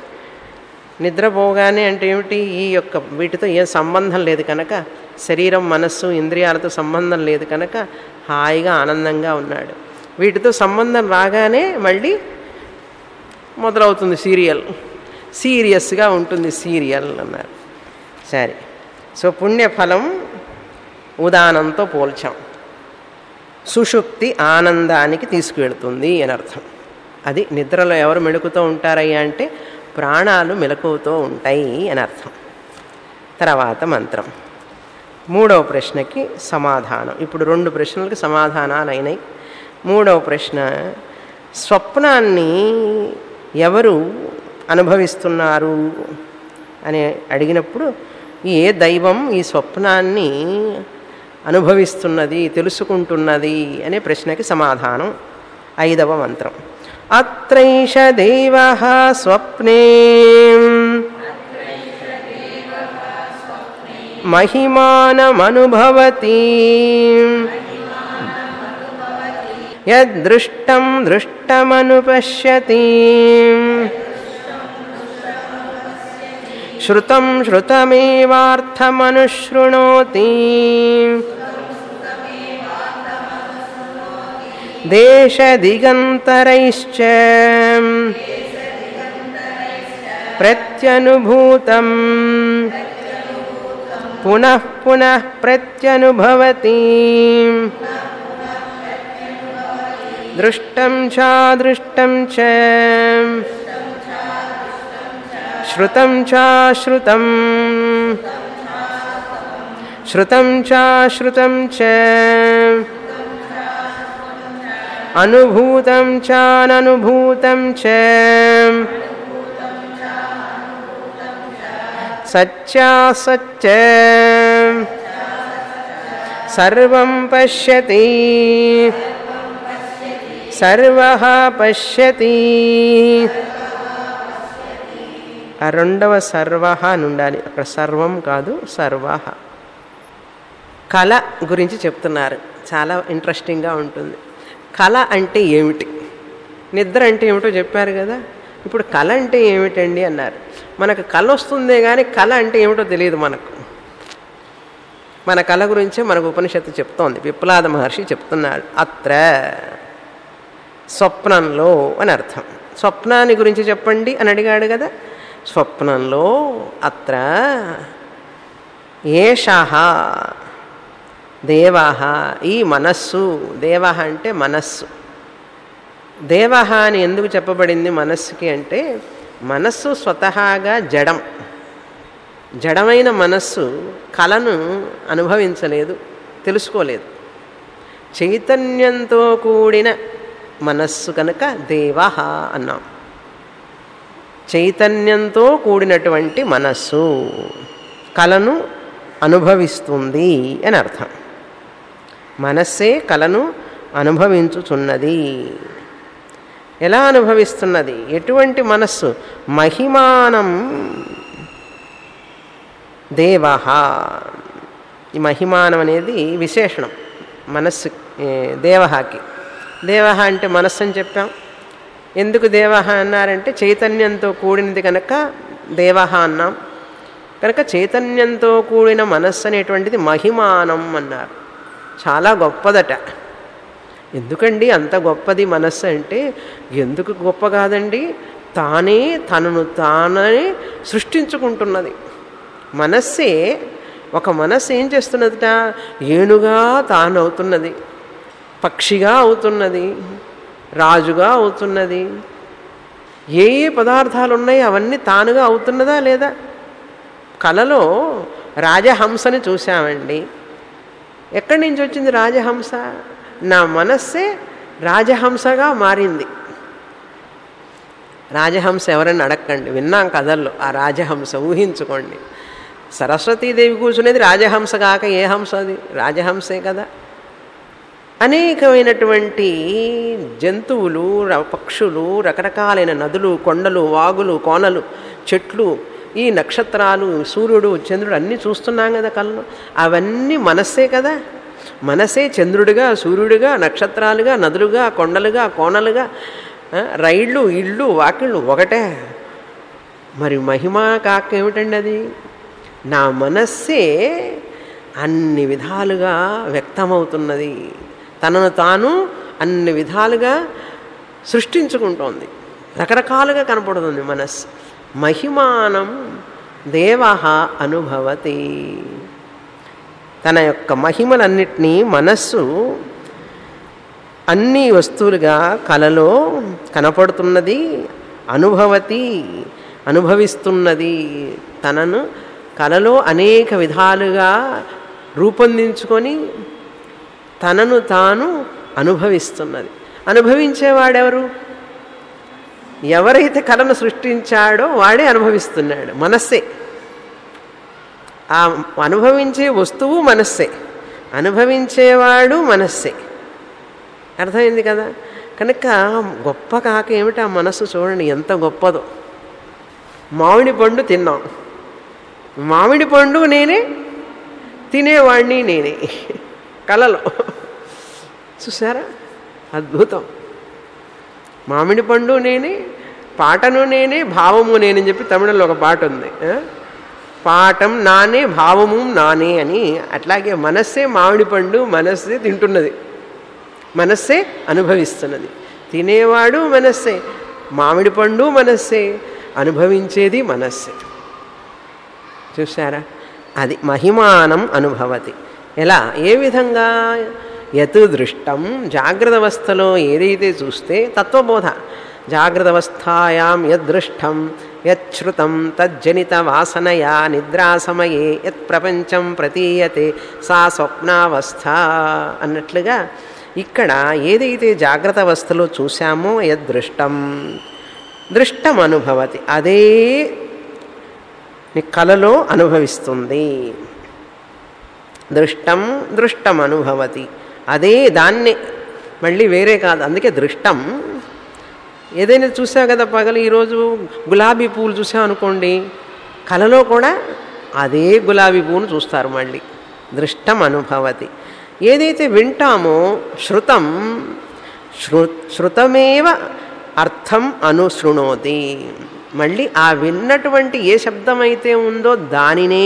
నిద్రపోగానే అంటే ఏమిటి ఈ యొక్క వీటితో ఏం సంబంధం లేదు కనుక శరీరం మనస్సు ఇంద్రియాలతో సంబంధం లేదు కనుక హాయిగా ఆనందంగా ఉన్నాడు వీటితో సంబంధం రాగానే మళ్ళీ మొదలవుతుంది సీరియల్ సీరియస్గా ఉంటుంది సీరియల్ అన్నారు సరే సో పుణ్యఫలం ఉదానంతో పోల్చాం సుషుప్తి ఆనందానికి తీసుకువెళుతుంది అని అర్థం అది నిద్రలో ఎవరు మెలుకుతూ ఉంటారయ్యా అంటే ప్రాణాలు మెలకువతో ఉంటాయి అని అర్థం తర్వాత మంత్రం మూడవ ప్రశ్నకి సమాధానం ఇప్పుడు రెండు ప్రశ్నలకు సమాధానాలు అయినాయి మూడవ ప్రశ్న స్వప్నాన్ని ఎవరు అనుభవిస్తున్నారు అని అడిగినప్పుడు ఏ దైవం ఈ స్వప్నాన్ని అనుభవిస్తున్నది తెలుసుకుంటున్నది అనే ప్రశ్నకి సమాధానం ఐదవ మంత్రం అత్రైష దేవ స్వప్నే మహిమానమనుభవతి యదృష్టం దృష్టమనుపశ్యతి श्रुतं श्रुतमेवार्थमनुशृणोति देशदिगन्तरैश्च प्रत्यनुभूतं पुनः पुनः प्रत्यनुभवति దృష్టం చాదృష్టం చ श्रुतं चाश्रुतं श्रुतं चाश्रुतं च अनुभूतं चाननुभूतं च सच्चासच्च सर्वं पश्यति सर्वः पश्यति ఆ రెండవ సర్వహ అని ఉండాలి అక్కడ సర్వం కాదు సర్వహ కళ గురించి చెప్తున్నారు చాలా ఇంట్రెస్టింగ్గా ఉంటుంది కళ అంటే ఏమిటి నిద్ర అంటే ఏమిటో చెప్పారు కదా ఇప్పుడు కళ అంటే ఏమిటండి అన్నారు మనకు కళ వస్తుందే కానీ కళ అంటే ఏమిటో తెలియదు మనకు మన కళ గురించే మనకు ఉపనిషత్తు చెప్తోంది విప్లాద మహర్షి చెప్తున్నాడు అత్ర స్వప్నంలో అని అర్థం స్వప్నాన్ని గురించి చెప్పండి అని అడిగాడు కదా స్వప్నంలో అత్ర ఏష దేవ ఈ మనస్సు దేవ అంటే మనస్సు దేవ అని ఎందుకు చెప్పబడింది మనస్సుకి అంటే మనస్సు స్వతహాగా జడం జడమైన మనస్సు కళను అనుభవించలేదు తెలుసుకోలేదు చైతన్యంతో కూడిన మనస్సు కనుక దేవ అన్నాం చైతన్యంతో కూడినటువంటి మనస్సు కళను అనుభవిస్తుంది అని అర్థం మనస్సే కళను అనుభవించుచున్నది ఎలా అనుభవిస్తున్నది ఎటువంటి మనస్సు మహిమానం దేవ ఈ మహిమానం అనేది విశేషణం మనస్సు దేవహాకి దేవ అంటే మనస్సు అని చెప్పాం ఎందుకు దేవ అన్నారంటే చైతన్యంతో కూడినది కనుక దేవ అన్నాం కనుక చైతన్యంతో కూడిన మనస్సు అనేటువంటిది మహిమానం అన్నారు చాలా గొప్పదట ఎందుకండి అంత గొప్పది మనస్సు అంటే ఎందుకు గొప్ప కాదండి తానే తనను తానే సృష్టించుకుంటున్నది మనస్సే ఒక మనస్సు ఏం చేస్తున్నదిట ఏనుగా తాను అవుతున్నది పక్షిగా అవుతున్నది రాజుగా అవుతున్నది ఏ ఏ పదార్థాలు ఉన్నాయో అవన్నీ తానుగా అవుతున్నదా లేదా కళలో రాజహంసని చూశామండి ఎక్కడి నుంచి వచ్చింది రాజహంస నా మనస్సే రాజహంసగా మారింది రాజహంస ఎవరైనా అడగండి విన్నాం కథల్లో ఆ రాజహంస ఊహించుకోండి సరస్వతీదేవి కూర్చునేది రాజహంస కాక ఏ హంస అది రాజహంసే కదా అనేకమైనటువంటి జంతువులు ర- పక్షులు రకరకాలైన నదులు కొండలు వాగులు కోనలు చెట్లు ఈ నక్షత్రాలు సూర్యుడు చంద్రుడు అన్నీ చూస్తున్నాం కదా కళ్ళు అవన్నీ మనస్సే కదా మనసే చంద్రుడిగా సూర్యుడిగా నక్షత్రాలుగా నదులుగా కొండలుగా కోనలుగా ఆ, రైళ్ళు ఇళ్ళు వాకిళ్ళు ఒకటే మరి మహిమ కాక ఏమిటండి అది నా మనస్సే అన్ని విధాలుగా వ్యక్తమవుతున్నది తనను తాను అన్ని విధాలుగా సృష్టించుకుంటోంది రకరకాలుగా కనపడుతుంది మనస్సు మహిమానం దేవ అనుభవతి తన యొక్క మహిమలన్నిటినీ మనస్సు అన్ని వస్తువులుగా కలలో కనపడుతున్నది అనుభవతి అనుభవిస్తున్నది తనను కలలో అనేక విధాలుగా రూపొందించుకొని తనను తాను అనుభవిస్తున్నది అనుభవించేవాడెవరు ఎవరైతే కళను సృష్టించాడో వాడే అనుభవిస్తున్నాడు మనస్సే ఆ అనుభవించే వస్తువు మనస్సే అనుభవించేవాడు మనస్సే అర్థమైంది కదా కనుక గొప్ప కాక ఏమిటి ఆ మనస్సు చూడండి ఎంత గొప్పదో మామిడి పండు తిన్నాం మామిడి పండు నేనే తినేవాడిని నేనే కలలో చూసారా అద్భుతం మామిడి పండు నేనే పాటను నేనే భావము నేనని చెప్పి తమిళంలో ఒక పాట ఉంది ఆ? పాఠం నానే భావము నానే అని అట్లాగే మనస్సే మామిడి పండు మనస్సే తింటున్నది మనస్సే అనుభవిస్తున్నది తినేవాడు మనస్సే మామిడి పండు మనస్సే అనుభవించేది మనస్సే చూసారా అది మహిమానం అనుభవతి ఎలా ఏ విధంగా యత్ దృష్టం జాగ్రత్త అవస్థలో ఏదైతే చూస్తే తత్వబోధ జాగ్రత్త అవస్థాయాం యదృష్టం యచ్శ్రుతం తజ్జనిత వాసనయా నిద్రాసమయే యత్ ప్రపంచం ప్రతీయతే సా స్వప్నావస్థ అన్నట్లుగా ఇక్కడ ఏదైతే జాగ్రత్త అవస్థలో చూశామో యదృష్టం దృష్టం అనుభవతి అదే నీ కలలో అనుభవిస్తుంది దృష్టం దృష్టం అనుభవతి అదే దాన్ని మళ్ళీ వేరే కాదు అందుకే దృష్టం ఏదైనా చూసావు కదా పగలు ఈరోజు గులాబీ పువ్వులు చూసావు అనుకోండి కలలో కూడా అదే గులాబీ పువ్వును చూస్తారు మళ్ళీ దృష్టం అనుభవతి ఏదైతే వింటామో శృతం శృ శృతమేవ అర్థం అనుశృణోతి మళ్ళీ ఆ విన్నటువంటి ఏ శబ్దమైతే ఉందో దానినే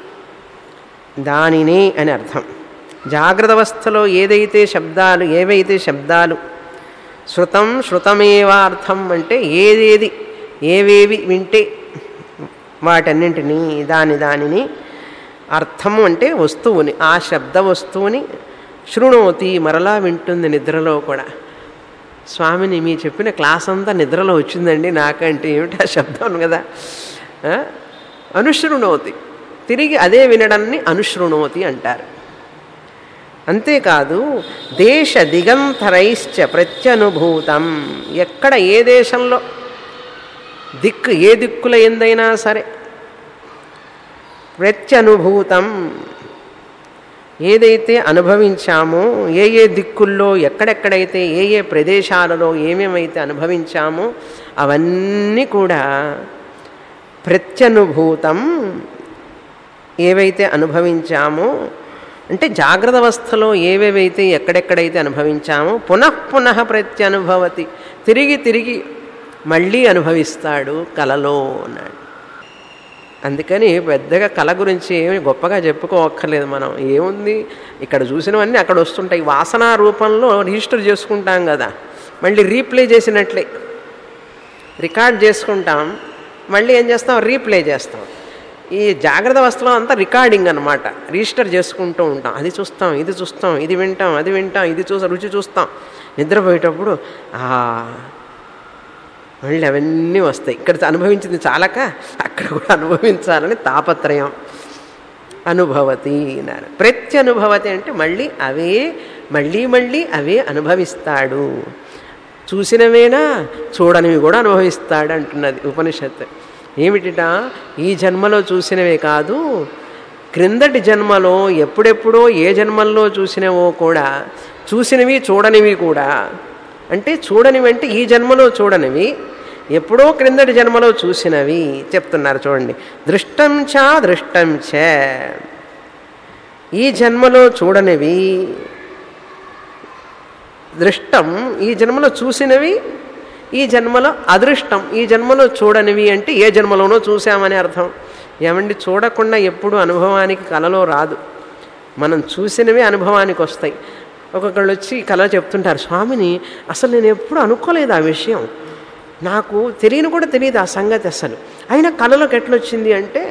దానినే అని అర్థం జాగ్రత్త అవస్థలో ఏదైతే శబ్దాలు ఏవైతే శబ్దాలు శృతం శృతమేవార్థం అంటే ఏదేది ఏవేవి వింటే వాటన్నింటినీ దాని దానిని అర్థము అంటే వస్తువుని ఆ శబ్ద వస్తువుని శృణోతి మరలా వింటుంది నిద్రలో కూడా స్వామిని మీ చెప్పిన క్లాస్ అంతా నిద్రలో వచ్చిందండి నాకంటే ఏమిటి ఆ శబ్దం కదా ఆ? అనుశృణోతి తిరిగి అదే వినడాన్ని అనుశృణోతి అంటారు అంతేకాదు దేశ దిగంతరైశ్చ ప్రత్యనుభూతం ఎక్కడ ఏ దేశంలో దిక్కు ఏ దిక్కుల ఎందైనా సరే ప్రత్యనుభూతం ఏదైతే అనుభవించామో ఏ ఏ దిక్కుల్లో ఎక్కడెక్కడైతే ఏ ఏ ప్రదేశాలలో ఏమేమైతే అనుభవించామో అవన్నీ కూడా ప్రత్యనుభూతం ఏవైతే అనుభవించామో అంటే జాగ్రత్త అవస్థలో ఏవేవైతే ఎక్కడెక్కడైతే అనుభవించామో పునః పునః ప్రత్యనుభవతి తిరిగి తిరిగి మళ్ళీ అనుభవిస్తాడు కలలో అన్నాడు అందుకని పెద్దగా కళ గురించి ఏమి గొప్పగా చెప్పుకోవక్కర్లేదు మనం ఏముంది ఇక్కడ చూసినవన్నీ అక్కడ వస్తుంటాయి వాసనా రూపంలో రిజిస్టర్ చేసుకుంటాం కదా మళ్ళీ రీప్లే చేసినట్లే రికార్డ్ చేసుకుంటాం మళ్ళీ ఏం చేస్తాం రీప్లే చేస్తాం ఈ జాగ్రత్త వస్తువులో అంతా రికార్డింగ్ అనమాట రిజిస్టర్ చేసుకుంటూ ఉంటాం అది చూస్తాం ఇది చూస్తాం ఇది వింటాం అది వింటాం ఇది చూసి రుచి చూస్తాం నిద్రపోయేటప్పుడు ఆ మళ్ళీ అవన్నీ వస్తాయి ఇక్కడ అనుభవించింది చాలక అక్కడ కూడా అనుభవించాలని తాపత్రయం అనుభవతి అన్నారు ప్రత్యనుభవతి అంటే మళ్ళీ అవే మళ్ళీ మళ్ళీ అవే అనుభవిస్తాడు చూసినవేనా చూడనివి కూడా అనుభవిస్తాడు అంటున్నది ఉపనిషత్తు ఏమిటిట ఈ జన్మలో చూసినవే కాదు క్రిందటి జన్మలో ఎప్పుడెప్పుడో ఏ జన్మల్లో చూసినవో కూడా చూసినవి చూడనివి కూడా అంటే చూడనివి అంటే ఈ జన్మలో చూడనివి ఎప్పుడో క్రిందటి జన్మలో చూసినవి చెప్తున్నారు చూడండి దృష్టం చ దృష్టం చ ఈ జన్మలో చూడనివి దృష్టం ఈ జన్మలో చూసినవి ఈ జన్మలో అదృష్టం ఈ జన్మలో చూడనివి అంటే ఏ జన్మలోనో చూసామని అర్థం ఏమండి చూడకుండా ఎప్పుడు అనుభవానికి కలలో రాదు మనం చూసినవి అనుభవానికి వస్తాయి ఒక్కొక్కళ్ళు వచ్చి కళ చెప్తుంటారు స్వామిని అసలు నేను ఎప్పుడు అనుకోలేదు ఆ విషయం నాకు తెలియని కూడా తెలియదు ఆ సంగతి అసలు అయినా కళలోకి ఎట్లొచ్చింది అంటే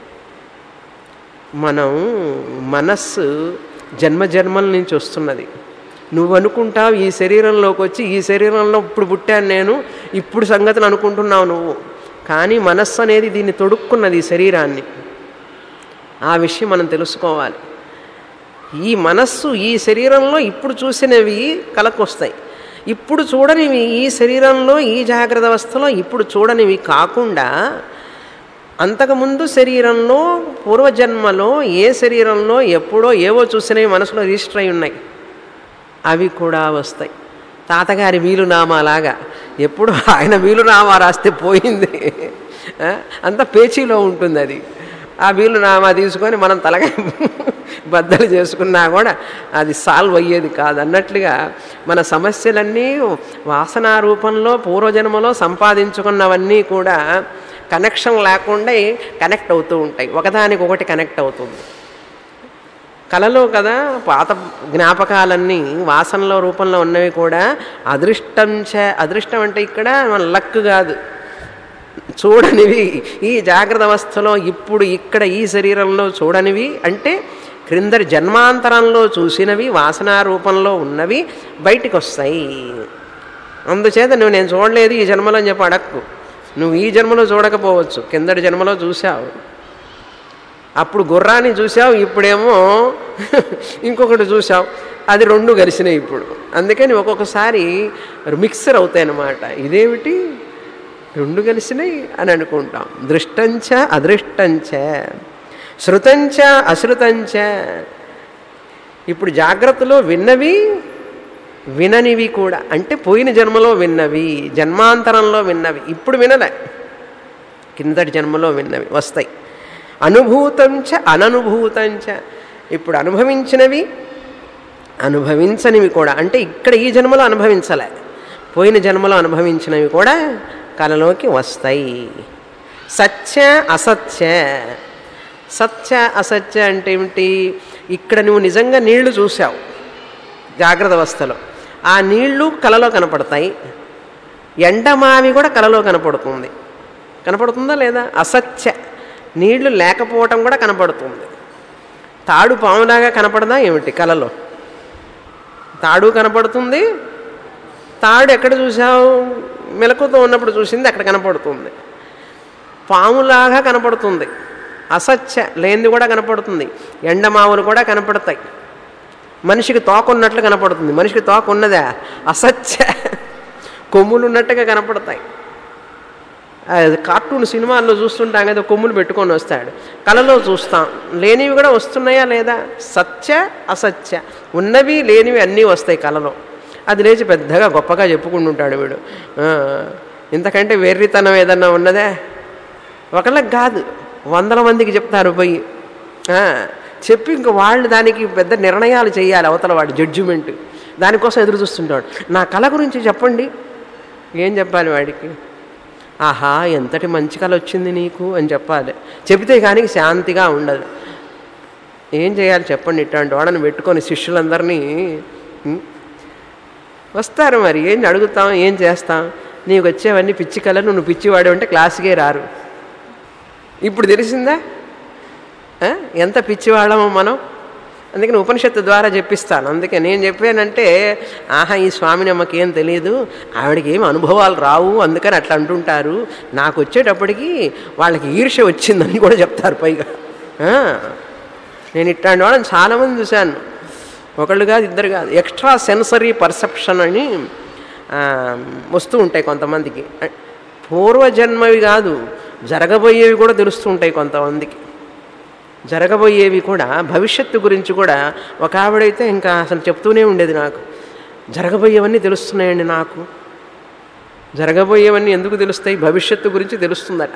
మనం మనస్సు జన్మ జన్మల నుంచి వస్తున్నది నువ్వు అనుకుంటావు ఈ శరీరంలోకి వచ్చి ఈ శరీరంలో ఇప్పుడు పుట్టాను నేను ఇప్పుడు సంగతిని అనుకుంటున్నావు నువ్వు కానీ మనస్సు అనేది దీన్ని తొడుక్కున్నది ఈ శరీరాన్ని ఆ విషయం మనం తెలుసుకోవాలి ఈ మనస్సు ఈ శరీరంలో ఇప్పుడు చూసినవి కలకొస్తాయి ఇప్పుడు చూడనివి ఈ శరీరంలో ఈ జాగ్రత్త అవస్థలో ఇప్పుడు చూడనివి కాకుండా అంతకుముందు శరీరంలో పూర్వజన్మలో ఏ శరీరంలో ఎప్పుడో ఏవో చూసినవి మనసులో రిజిస్టర్ అయి ఉన్నాయి అవి కూడా వస్తాయి తాతగారి వీలునామాలాగా ఎప్పుడు ఆయన వీలునామా రాస్తే పోయింది ఆ, అంత పేచీలో ఉంటుంది అది ఆ వీలునామా తీసుకొని మనం తలగా బద్దలు చేసుకున్నా కూడా అది సాల్వ్ అయ్యేది కాదు అన్నట్లుగా మన సమస్యలన్నీ వాసనా రూపంలో పూర్వజన్మలో సంపాదించుకున్నవన్నీ కూడా కనెక్షన్ లేకుండా కనెక్ట్ అవుతూ ఉంటాయి ఒకదానికి ఒకటి కనెక్ట్ అవుతుంది కళలో కదా పాత జ్ఞాపకాలన్నీ వాసనలో రూపంలో ఉన్నవి కూడా అదృష్టం చ అదృష్టం అంటే ఇక్కడ మన లక్ కాదు చూడనివి ఈ జాగ్రత్త అవస్థలో ఇప్పుడు ఇక్కడ ఈ శరీరంలో చూడనివి అంటే క్రిందటి జన్మాంతరంలో చూసినవి వాసనా రూపంలో ఉన్నవి బయటికి వస్తాయి అందుచేత నువ్వు నేను చూడలేదు ఈ జన్మలో అని చెప్పి అడక్కు నువ్వు ఈ జన్మలో చూడకపోవచ్చు కిందటి జన్మలో చూసావు అప్పుడు గుర్రాన్ని చూసావు ఇప్పుడేమో ఇంకొకటి చూసావు అది రెండు కలిసినాయి ఇప్పుడు అందుకని ఒక్కొక్కసారి మిక్సర్ అవుతాయి అన్నమాట ఇదేమిటి రెండు కలిసినాయి అని అనుకుంటాం దృష్టంచ అదృష్టంచ శృతంచ అశ్రుతంచ ఇప్పుడు జాగ్రత్తలో విన్నవి విననివి కూడా అంటే పోయిన జన్మలో విన్నవి జన్మాంతరంలో విన్నవి ఇప్పుడు వినలే కిందటి జన్మలో విన్నవి వస్తాయి అనుభూతంచ అననుభూతంచ ఇప్పుడు అనుభవించినవి అనుభవించనివి కూడా అంటే ఇక్కడ ఈ జన్మలో అనుభవించలే పోయిన జన్మలో అనుభవించినవి కూడా కలలోకి వస్తాయి సత్య అసత్య సత్య అసత్య అంటే ఏమిటి ఇక్కడ నువ్వు నిజంగా నీళ్లు చూసావు జాగ్రత్త అవస్థలో ఆ నీళ్లు కలలో కనపడతాయి ఎండమావి కూడా కలలో కనపడుతుంది కనపడుతుందా లేదా అసత్య నీళ్లు లేకపోవటం కూడా కనపడుతుంది తాడు పాములాగా కనపడదా ఏమిటి కలలో తాడు కనపడుతుంది తాడు ఎక్కడ చూసావు మెలకుతో ఉన్నప్పుడు చూసింది అక్కడ కనపడుతుంది పాములాగా కనపడుతుంది అసత్య లేనిది కూడా కనపడుతుంది ఎండమావులు కూడా కనపడతాయి మనిషికి తోక ఉన్నట్లు కనపడుతుంది మనిషికి తోక ఉన్నదా అసత్య కొమ్ములు ఉన్నట్టుగా కనపడతాయి అది కార్టూన్ సినిమాల్లో చూస్తుంటాం కదా కొమ్ములు పెట్టుకొని వస్తాడు కళలో చూస్తాం లేనివి కూడా వస్తున్నాయా లేదా సత్య అసత్య ఉన్నవి లేనివి అన్నీ వస్తాయి కళలో అది లేచి పెద్దగా గొప్పగా చెప్పుకుంటుంటాడు వీడు ఆ, ఇంతకంటే వెర్రితనం ఏదన్నా ఉన్నదే ఒకళ్ళకి కాదు వందల మందికి చెప్తారు పోయి ఆ, చెప్పి ఇంక వాళ్ళు దానికి పెద్ద నిర్ణయాలు చేయాలి అవతల వాడు జడ్జిమెంట్ దానికోసం ఎదురు చూస్తుంటాడు నా కళ గురించి చెప్పండి ఏం చెప్పాలి వాడికి ఆహా ఎంతటి మంచి కళ వచ్చింది నీకు అని చెప్పాలి చెబితే కానీ శాంతిగా ఉండదు ఏం చేయాలి చెప్పండి ఇట్లాంటి వాడని పెట్టుకొని శిష్యులందరినీ ఉం? వస్తారు మరి ఏం అడుగుతాం ఏం చేస్తాం నీకు వచ్చేవన్నీ పిచ్చి కళలు నువ్వు పిచ్చివాడు అంటే క్లాస్కే రారు ఇప్పుడు తెలిసిందా ఆ? ఎంత పిచ్చివాళ్ళమో మనం అందుకని ఉపనిషత్తు ద్వారా చెప్పిస్తాను అందుకే నేను చెప్పానంటే ఆహా ఈ స్వామిని అమ్మకేం తెలియదు ఆవిడకి ఏం అనుభవాలు రావు అందుకని అట్లా అంటుంటారు నాకు వచ్చేటప్పటికి వాళ్ళకి ఈర్ష్య వచ్చిందని కూడా చెప్తారు పైగా ఆ. నేను ఇట్లాంటి వాళ్ళని చాలామంది చూశాను ఒకళ్ళు కాదు ఇద్దరు కాదు ఎక్స్ట్రా సెన్సరీ పర్సెప్షన్ అని ఆ, వస్తూ ఉంటాయి కొంతమందికి పూర్వజన్మవి కాదు జరగబోయేవి కూడా తెలుస్తూ ఉంటాయి కొంతమందికి జరగబోయేవి కూడా భవిష్యత్తు గురించి కూడా ఒక ఆవిడైతే ఇంకా అసలు చెప్తూనే ఉండేది నాకు జరగబోయేవన్నీ తెలుస్తున్నాయండి నాకు జరగబోయేవన్నీ ఎందుకు తెలుస్తాయి భవిష్యత్తు గురించి తెలుస్తుందట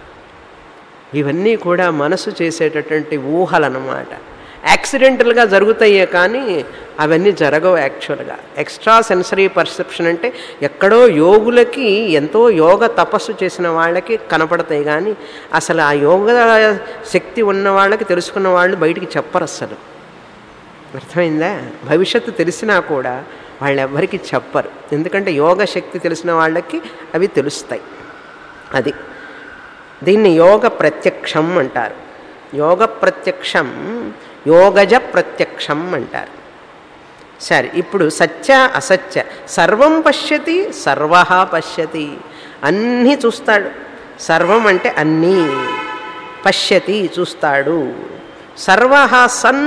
ఇవన్నీ కూడా మనసు చేసేటటువంటి ఊహలన్నమాట యాక్సిడెంటల్గా జరుగుతాయే కానీ అవన్నీ జరగవు యాక్చువల్గా ఎక్స్ట్రా సెన్సరీ పర్సెప్షన్ అంటే ఎక్కడో యోగులకి ఎంతో యోగ తపస్సు చేసిన వాళ్ళకి కనపడతాయి కానీ అసలు ఆ యోగ శక్తి ఉన్న వాళ్ళకి తెలుసుకున్న వాళ్ళు బయటికి చెప్పరు అసలు అర్థమైందా భవిష్యత్తు తెలిసినా కూడా వాళ్ళు ఎవ్వరికి చెప్పరు ఎందుకంటే యోగ శక్తి తెలిసిన వాళ్ళకి అవి తెలుస్తాయి అది దీన్ని యోగ ప్రత్యక్షం అంటారు యోగ ప్రత్యక్షం యోగజ ప్రత్యక్షం అంటారు సరే ఇప్పుడు సత్య అసత్య సర్వం పశ్యతి సర్వ పశ్యతి అన్నీ చూస్తాడు సర్వం అంటే అన్నీ పశ్యతి చూస్తాడు సర్వ సన్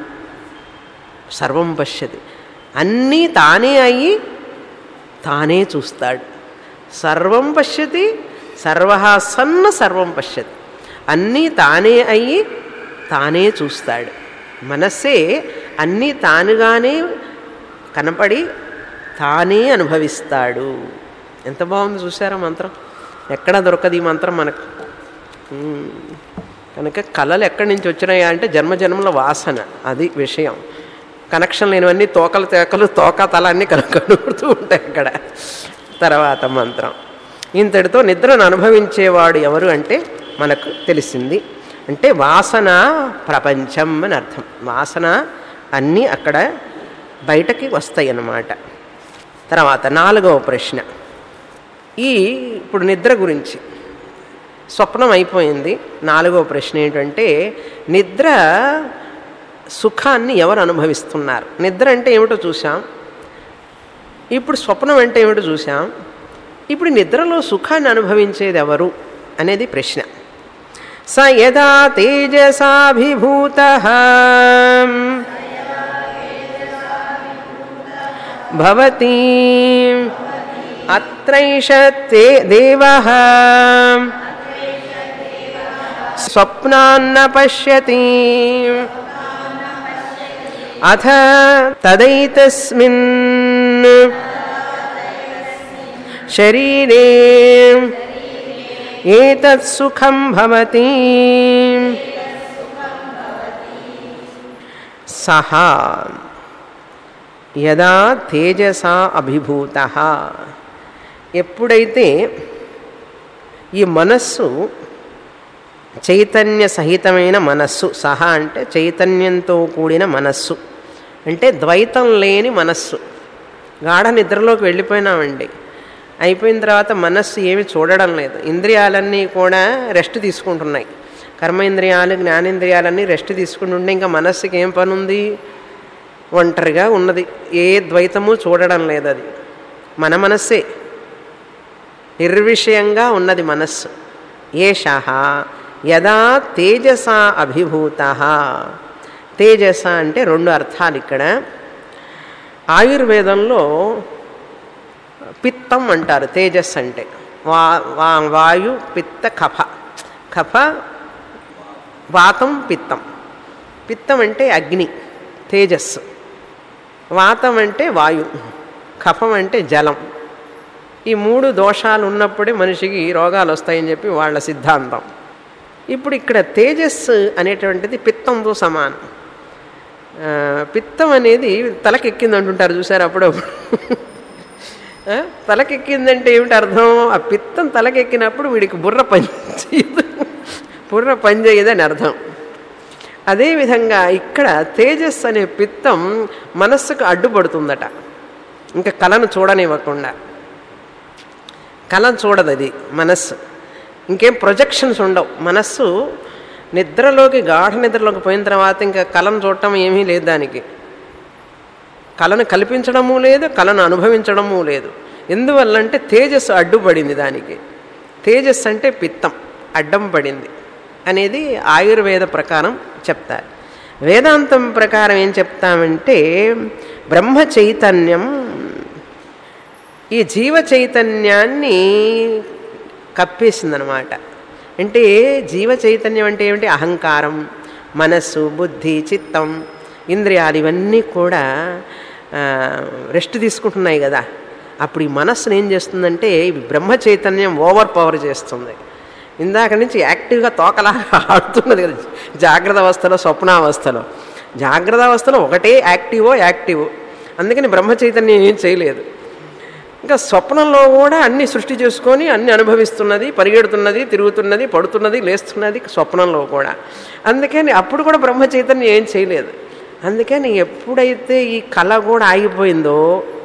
సర్వం పశ్యతి అన్నీ తానే అయ్యి తానే చూస్తాడు సర్వం పశ్యతి సర్వ సన్న సర్వం పశ్యతి అన్నీ తానే అయ్యి తానే చూస్తాడు మనస్సే అన్నీ తానుగానే కనపడి తానే అనుభవిస్తాడు ఎంత బాగుంది చూసారా మంత్రం ఎక్కడ దొరకదు ఈ మంత్రం మనకు ఉమ్. కనుక కళలు ఎక్కడి నుంచి వచ్చినాయా అంటే జన్మజన్మల వాసన అది విషయం కనెక్షన్ లేనివన్నీ తోకలు తేకలు తోక తల అన్నీ కను కనబడుతూ ఉంటాయి అక్కడ తర్వాత మంత్రం ఇంతటితో నిద్రను అనుభవించేవాడు ఎవరు అంటే మనకు తెలిసింది అంటే వాసన ప్రపంచం అని అర్థం వాసన అన్నీ అక్కడ బయటకి వస్తాయి అన్నమాట తర్వాత నాలుగవ ప్రశ్న ఈ ఇప్పుడు నిద్ర గురించి స్వప్నం అయిపోయింది నాలుగవ ప్రశ్న ఏంటంటే నిద్ర సుఖాన్ని ఎవరు అనుభవిస్తున్నారు నిద్ర అంటే ఏమిటో చూసాం ఇప్పుడు స్వప్నం అంటే ఏమిటో చూసాం ఇప్పుడు నిద్రలో సుఖాన్ని అనుభవించేది ఎవరు అనేది ప్రశ్న స యదా తేజసాభిభూత భవతి అత్రైష తే దేవ స్వప్నాన్న పశ్యతి అథ తదైతస్మిన్ శరీరే ఏతత్ సుఖం భవతి సహా యదా తేజసా అభిభూత ఎప్పుడైతే ఈ మనస్సు చైతన్య సహితమైన మనస్సు సహా అంటే చైతన్యంతో కూడిన మనస్సు అంటే ద్వైతం లేని మనస్సు గాఢ నిద్రలోకి వెళ్ళిపోయినామండి అయిపోయిన తర్వాత మనస్సు ఏమి చూడడం లేదు ఇంద్రియాలన్నీ కూడా రెస్ట్ తీసుకుంటున్నాయి కర్మేంద్రియాలు జ్ఞానేంద్రియాలన్నీ రెస్ట్ తీసుకుంటుంటే ఇంకా మనస్సుకి ఏం పని ఉంది ఒంటరిగా ఉన్నది ఏ ద్వైతము చూడడం లేదు అది మన మనస్సే నిర్విషయంగా ఉన్నది మనస్సు ఏష యదా తేజస అభిభూత తేజస అంటే రెండు అర్థాలు ఇక్కడ ఆయుర్వేదంలో పిత్తం అంటారు తేజస్ అంటే వా వా వాయు పిత్త కఫ కఫ వాతం పిత్తం పిత్తం అంటే అగ్ని తేజస్సు వాతం అంటే వాయు కఫం అంటే జలం ఈ మూడు దోషాలు ఉన్నప్పుడే మనిషికి రోగాలు వస్తాయని చెప్పి వాళ్ళ సిద్ధాంతం ఇప్పుడు ఇక్కడ తేజస్సు అనేటువంటిది పిత్తంతో సమానం ఆ, పిత్తం అనేది తలకెక్కింది అంటుంటారు చూసారు అప్పుడప్పుడు ఆ, తలకెక్కిందంటే ఏమిటి అర్థం ఆ పిత్తం తలకెక్కినప్పుడు వీడికి బుర్ర పనిచేయదు బుర్ర పనిచేయదని అర్థం అదేవిధంగా ఇక్కడ తేజస్ అనే పిత్తం మనస్సుకు అడ్డుపడుతుందట ఇంకా కళను చూడనివ్వకుండా కళను చూడదు అది మనస్సు ఇంకేం ప్రొజెక్షన్స్ ఉండవు మనస్సు నిద్రలోకి గాఢ నిద్రలోకి పోయిన తర్వాత ఇంకా కళను చూడటం ఏమీ లేదు దానికి కళను కల్పించడము లేదు కళను అనుభవించడము లేదు ఎందువల్లంటే తేజస్సు అడ్డుపడింది దానికి తేజస్సు అంటే పిత్తం అడ్డం పడింది అనేది ఆయుర్వేద ప్రకారం చెప్తారు వేదాంతం ప్రకారం ఏం చెప్తామంటే బ్రహ్మ చైతన్యం ఈ జీవ చైతన్యాన్ని కప్పేసిందనమాట అంటే జీవ చైతన్యం అంటే ఏమిటి అహంకారం మనస్సు బుద్ధి చిత్తం ఇంద్రియాలు ఇవన్నీ కూడా ఆ, రెస్ట్ తీసుకుంటున్నాయి కదా అప్పుడు ఈ మనస్సును ఏం చేస్తుందంటే ఈ బ్రహ్మ చైతన్యం ఓవర్ పవర్ చేస్తుంది ఇందాక నుంచి యాక్టివ్గా తోకలాగా ఆడుతున్నది కదా జాగ్రత్త అవస్థలో స్వప్నావస్థలో జాగ్రత్త అవస్థలో ఒకటే యాక్టివో యాక్టివ్ అందుకని బ్రహ్మ చైతన్యం ఏం చేయలేదు ఇంకా స్వప్నంలో కూడా అన్ని సృష్టి చేసుకొని అన్ని అనుభవిస్తున్నది పరిగెడుతున్నది తిరుగుతున్నది పడుతున్నది లేస్తున్నది స్వప్నంలో కూడా అందుకని అప్పుడు కూడా బ్రహ్మ చైతన్యం ఏం చేయలేదు అందుకని ఎప్పుడైతే ఈ కళ కూడా ఆగిపోయిందో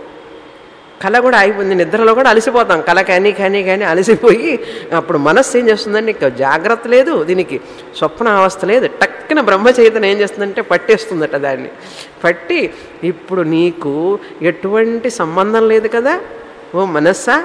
కళ కూడా ఆగిపోయింది నిద్రలో కూడా అలసిపోతాం కళ కానీ కానీ కానీ అలసిపోయి అప్పుడు మనస్సు ఏం చేస్తుందంటే ఇంకా జాగ్రత్త లేదు దీనికి స్వప్న అవస్థ లేదు టక్కున బ్రహ్మ చైతన్యం ఏం చేస్తుందంటే పట్టేస్తుందట దాన్ని పట్టి ఇప్పుడు నీకు ఎటువంటి సంబంధం లేదు కదా ఓ మనస్సా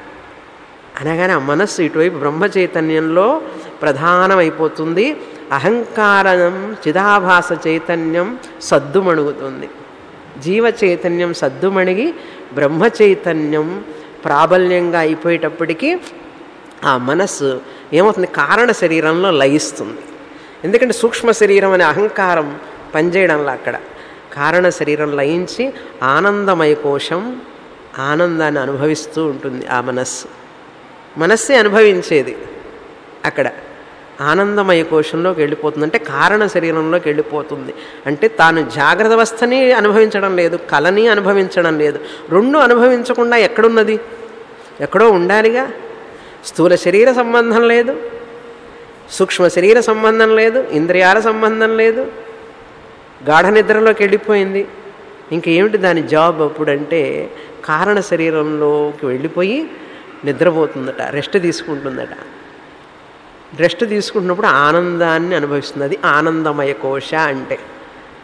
అనగానే ఆ మనస్సు ఇటువైపు బ్రహ్మ చైతన్యంలో ప్రధానమైపోతుంది అహంకారం చిదాభాస చైతన్యం సద్దుమణుగుతుంది జీవ చైతన్యం సద్దుమణిగి బ్రహ్మ చైతన్యం ప్రాబల్యంగా అయిపోయేటప్పటికీ ఆ మనస్సు ఏమవుతుంది కారణ శరీరంలో లయిస్తుంది ఎందుకంటే సూక్ష్మ శరీరం అనే అహంకారం పనిచేయడంలో అక్కడ కారణ శరీరం లయించి ఆనందమయ కోశం ఆనందాన్ని అనుభవిస్తూ ఉంటుంది ఆ మనస్సు మనస్సే అనుభవించేది అక్కడ ఆనందమయ కోశంలోకి వెళ్ళిపోతుంది అంటే కారణ శరీరంలోకి వెళ్ళిపోతుంది అంటే తాను జాగ్రత్త అవస్థని అనుభవించడం లేదు కళని అనుభవించడం లేదు రెండు అనుభవించకుండా ఎక్కడున్నది ఎక్కడో ఉండాలిగా స్థూల శరీర సంబంధం లేదు సూక్ష్మ శరీర సంబంధం లేదు ఇంద్రియాల సంబంధం లేదు గాఢ నిద్రలోకి వెళ్ళిపోయింది ఇంకేమిటి దాని జాబ్ అప్పుడంటే కారణ శరీరంలోకి వెళ్ళిపోయి నిద్రపోతుందట రెస్ట్ తీసుకుంటుందట రెస్ట్ తీసుకుంటున్నప్పుడు ఆనందాన్ని అనుభవిస్తుంది అది ఆనందమయ కోశ అంటే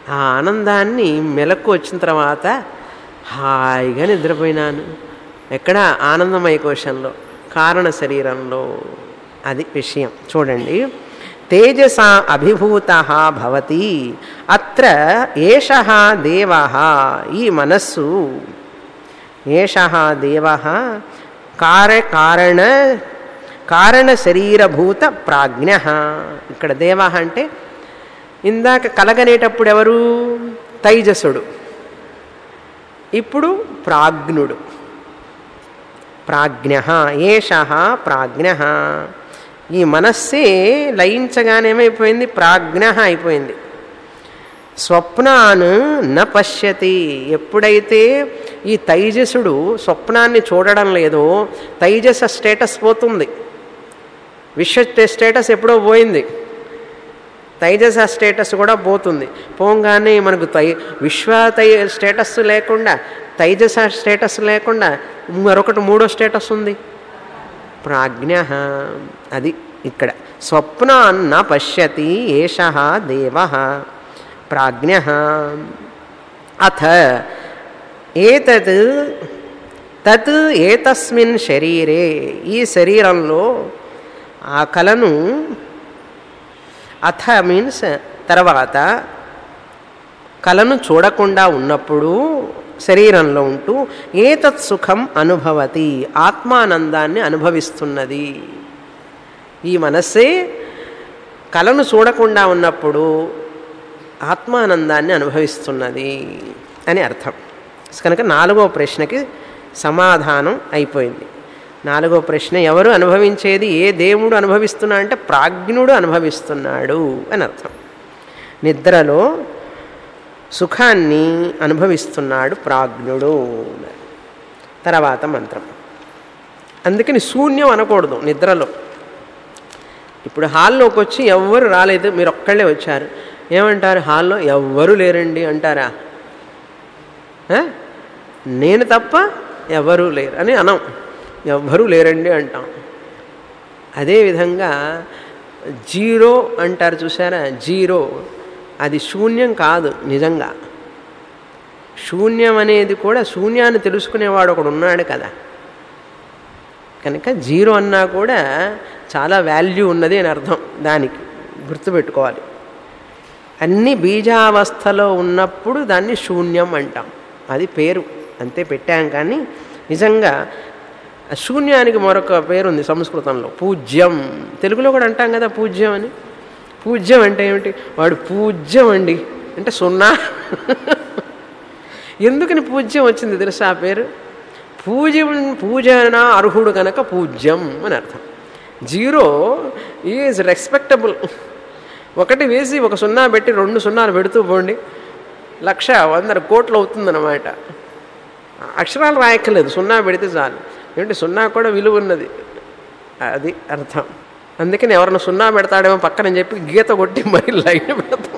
ఆ ఆనందాన్ని మెలకు వచ్చిన తర్వాత హాయిగా నిద్రపోయినాను ఎక్కడ ఆనందమయ కోశంలో కారణ శరీరంలో అది విషయం చూడండి తేజసా అభిభూత భవతి అత్ర ఏష దేవ ఈ మనస్సు ఏష దేవ కార్యకారణ కారణ శరీరభూత ప్రాజ్ఞ ఇక్కడ దేవ అంటే ఇందాక కలగనేటప్పుడు ఎవరు తైజసుడు ఇప్పుడు ప్రాజ్ఞుడు ప్రాజ్ఞ ఏష ప్రాజ్ఞ ఈ మనస్సే లయించగానే ఏమైపోయింది ప్రాజ్ఞ అయిపోయింది స్వప్నాన్ న పశ్యతి ఎప్పుడైతే ఈ తైజసుడు స్వప్నాన్ని చూడడం లేదో తైజస స్టేటస్ పోతుంది విశ్వ స్టేటస్ ఎప్పుడో పోయింది తైజస స్టేటస్ కూడా పోతుంది పోగానే మనకు తై విశ్వ తై స్టేటస్ లేకుండా తైజస స్టేటస్ లేకుండా మరొకటి మూడో స్టేటస్ ఉంది ప్రాజ్ఞ అది ఇక్కడ స్వప్నాన్న పశ్యతి ఏష దేవ ప్రాజ్ఞ అథ ఏతత్ తత్ ఏతస్మిన్ శరీరే ఈ శరీరంలో ఆ కళను అథ మీన్స్ తర్వాత కళను చూడకుండా ఉన్నప్పుడు శరీరంలో ఉంటూ ఏతత్ సుఖం అనుభవతి ఆత్మానందాన్ని అనుభవిస్తున్నది ఈ మనస్సే కళను చూడకుండా ఉన్నప్పుడు ఆత్మానందాన్ని అనుభవిస్తున్నది అని అర్థం కనుక నాలుగో ప్రశ్నకి సమాధానం అయిపోయింది నాలుగో ప్రశ్న ఎవరు అనుభవించేది ఏ దేవుడు అనుభవిస్తున్నా అంటే ప్రాజ్ఞుడు అనుభవిస్తున్నాడు అని అర్థం నిద్రలో సుఖాన్ని అనుభవిస్తున్నాడు ప్రాజ్ఞుడు తర్వాత మంత్రం అందుకని శూన్యం అనకూడదు నిద్రలో ఇప్పుడు హాల్లోకి వచ్చి ఎవ్వరు రాలేదు మీరు ఒక్కళ్ళే వచ్చారు ఏమంటారు హాల్లో ఎవ్వరు లేరండి అంటారా ఆ? నేను తప్ప ఎవరు లేరు అని అనం ఎవ్వరూ లేరండి అంటాం అదేవిధంగా జీరో అంటారు చూసారా జీరో అది శూన్యం కాదు నిజంగా శూన్యం అనేది కూడా శూన్యాన్ని తెలుసుకునేవాడు ఒకడు ఉన్నాడు కదా కనుక జీరో అన్నా కూడా చాలా వాల్యూ ఉన్నది అని అర్థం దానికి గుర్తుపెట్టుకోవాలి అన్ని బీజావస్థలో ఉన్నప్పుడు దాన్ని శూన్యం అంటాం అది పేరు అంతే పెట్టాం కానీ నిజంగా ఆ శూన్యానికి మరొక పేరుంది సంస్కృతంలో పూజ్యం తెలుగులో కూడా అంటాం కదా పూజ్యం అని పూజ్యం అంటే ఏమిటి వాడు పూజ్యం అండి అంటే సున్నా ఎందుకని పూజ్యం వచ్చింది తెలుసా ఆ పేరు పూజ పూజన అర్హుడు కనుక పూజ్యం అని అర్థం జీరో ఈజ్ రెస్పెక్టబుల్ ఒకటి వేసి ఒక సున్నా పెట్టి రెండు సున్నాలు పెడుతూ పోండి లక్ష వందల కోట్లు అవుతుందన్నమాట అక్షరాలు రాయక్కర్లేదు సున్నా పెడితే చాలు ఏంటి సున్నా కూడా విలువ ఉన్నది అది అర్థం అందుకని ఎవరైనా సున్నా పెడతాడేమో పక్కన చెప్పి గీత కొట్టి మరి లైన్ పెడతాం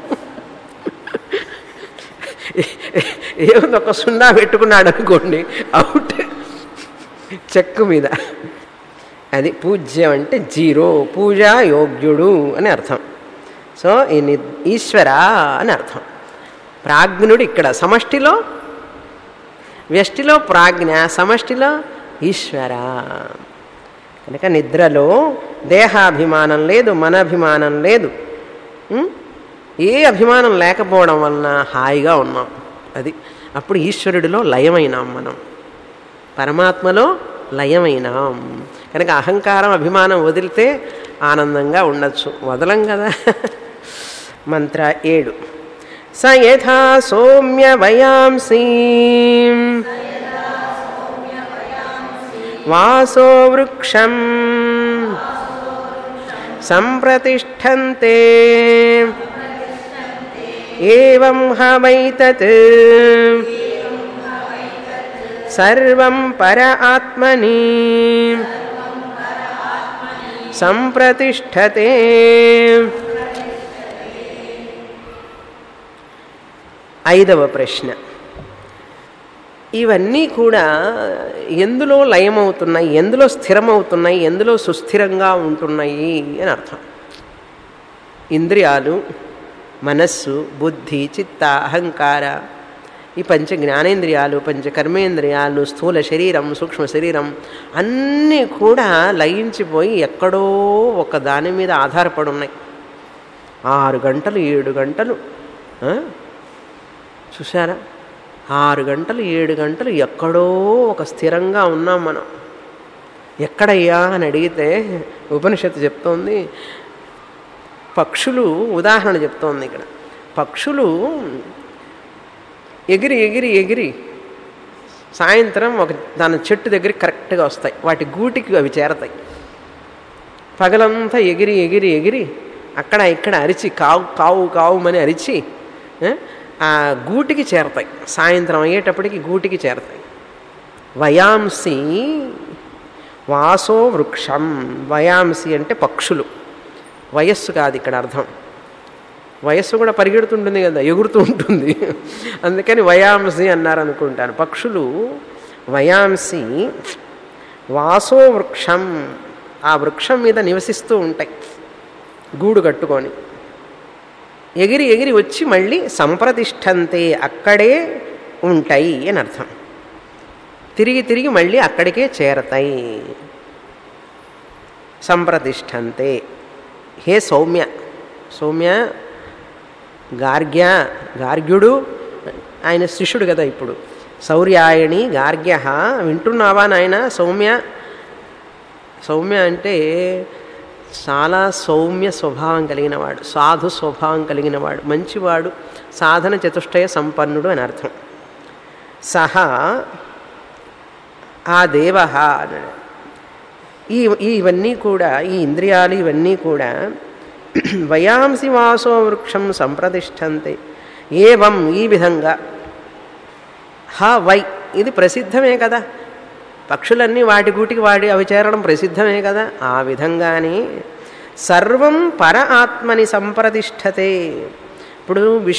ఏముంది ఒక సున్నా పెట్టుకున్నాడు అనుకోండి అవుట్ చెక్కు మీద అది పూజ్యం అంటే జీరో పూజా యోగ్యుడు అని అర్థం సో ఈ ని ఈశ్వర అని అర్థం ప్రాజ్ఞుడు ఇక్కడ సమష్టిలో వ్యష్టిలో ప్రాజ్ఞ సమష్టిలో ఈశ్వర కనుక నిద్రలో దేహాభిమానం లేదు మనభిమానం లేదు ఉం? ఏ అభిమానం లేకపోవడం వలన హాయిగా ఉన్నాం అది అప్పుడు ఈశ్వరుడిలో లయమైనాం మనం పరమాత్మలో లయమైనాం కనుక అహంకారం అభిమానం వదిలితే ఆనందంగా ఉండొచ్చు వదలం కదా మంత్ర ఏడు స యథా సౌమ్య వయాంసీ వాసో వృక్షం సంప్రతిష్టంతే ఏం హవైతత్ సర్వం పర ఆత్మని సంప్రతిష్టతే ఐదవ ప్రశ్న ఇవన్నీ కూడా ఎందులో లయమవుతున్నాయి ఎందులో స్థిరమవుతున్నాయి ఎందులో సుస్థిరంగా ఉంటున్నాయి అని అర్థం ఇంద్రియాలు మనస్సు బుద్ధి చిత్త అహంకార ఈ పంచ జ్ఞానేంద్రియాలు పంచ కర్మేంద్రియాలు స్థూల శరీరం సూక్ష్మ శరీరం అన్నీ కూడా లయించిపోయి ఎక్కడో ఒక దాని మీద ఆధారపడి ఉన్నాయి ఆరు గంటలు ఏడు గంటలు ఆ? చూసారా ఆరు గంటలు ఏడు గంటలు ఎక్కడో ఒక స్థిరంగా ఉన్నాం మనం ఎక్కడయ్యా అని అడిగితే ఉపనిషత్తు చెప్తోంది పక్షులు ఉదాహరణ చెప్తోంది ఇక్కడ పక్షులు ఎగిరి ఎగిరి ఎగిరి సాయంత్రం ఒక దాని చెట్టు దగ్గరికి కరెక్ట్గా వస్తాయి వాటి గూటికి అవి చేరతాయి పగలంతా ఎగిరి ఎగిరి ఎగిరి అక్కడ ఇక్కడ అరిచి కావు కావు కావుమని అరిచి ఆ, ఆ గూటికి చేరతాయి సాయంత్రం అయ్యేటప్పటికి గూటికి చేరతాయి వయాంసి వాసో వృక్షం వయాంసి అంటే పక్షులు వయస్సు కాదు ఇక్కడ అర్థం వయస్సు కూడా పరిగెడుతుంటుంది కదా ఎగురుతూ ఉంటుంది అందుకని వయాంసి అన్నారు అనుకుంటాను పక్షులు వయాంసి వాసో వృక్షం ఆ వృక్షం మీద నివసిస్తూ ఉంటాయి గూడు కట్టుకొని ఎగిరి ఎగిరి వచ్చి మళ్ళీ సంప్రతిష్టంతే అక్కడే ఉంటాయి అని అర్థం తిరిగి తిరిగి మళ్ళీ అక్కడికే చేరతాయి సంప్రతిష్టంతే హే సౌమ్య సౌమ్య గార్గ్య గార్గ్యుడు ఆయన శిష్యుడు కదా ఇప్పుడు శౌర్యాయణి గార్గ్య వింటున్నావా నాయన సౌమ్య సౌమ్య అంటే చాలా సౌమ్య స్వభావం కలిగిన వాడు సాధు స్వభావం కలిగిన వాడు మంచివాడు సాధన చతుష్టయ సంపన్నుడు అని అర్థం సహా ఆ దేవ అన్నాడు ఈ ఈ ఇవన్నీ కూడా ఈ ఇంద్రియాలు ఇవన్నీ కూడా వయాంసి వాసో వృక్షం సంప్రతిష్టంతే ఏవం ఈ విధంగా హ వై ఇది ప్రసిద్ధమే కదా పక్షులన్నీ వాటి గూటికి వాడి అవి చేరడం ప్రసిద్ధమే కదా ఆ విధంగానే సర్వం పర ఆత్మని సంప్రతిష్టతే ఇప్పుడు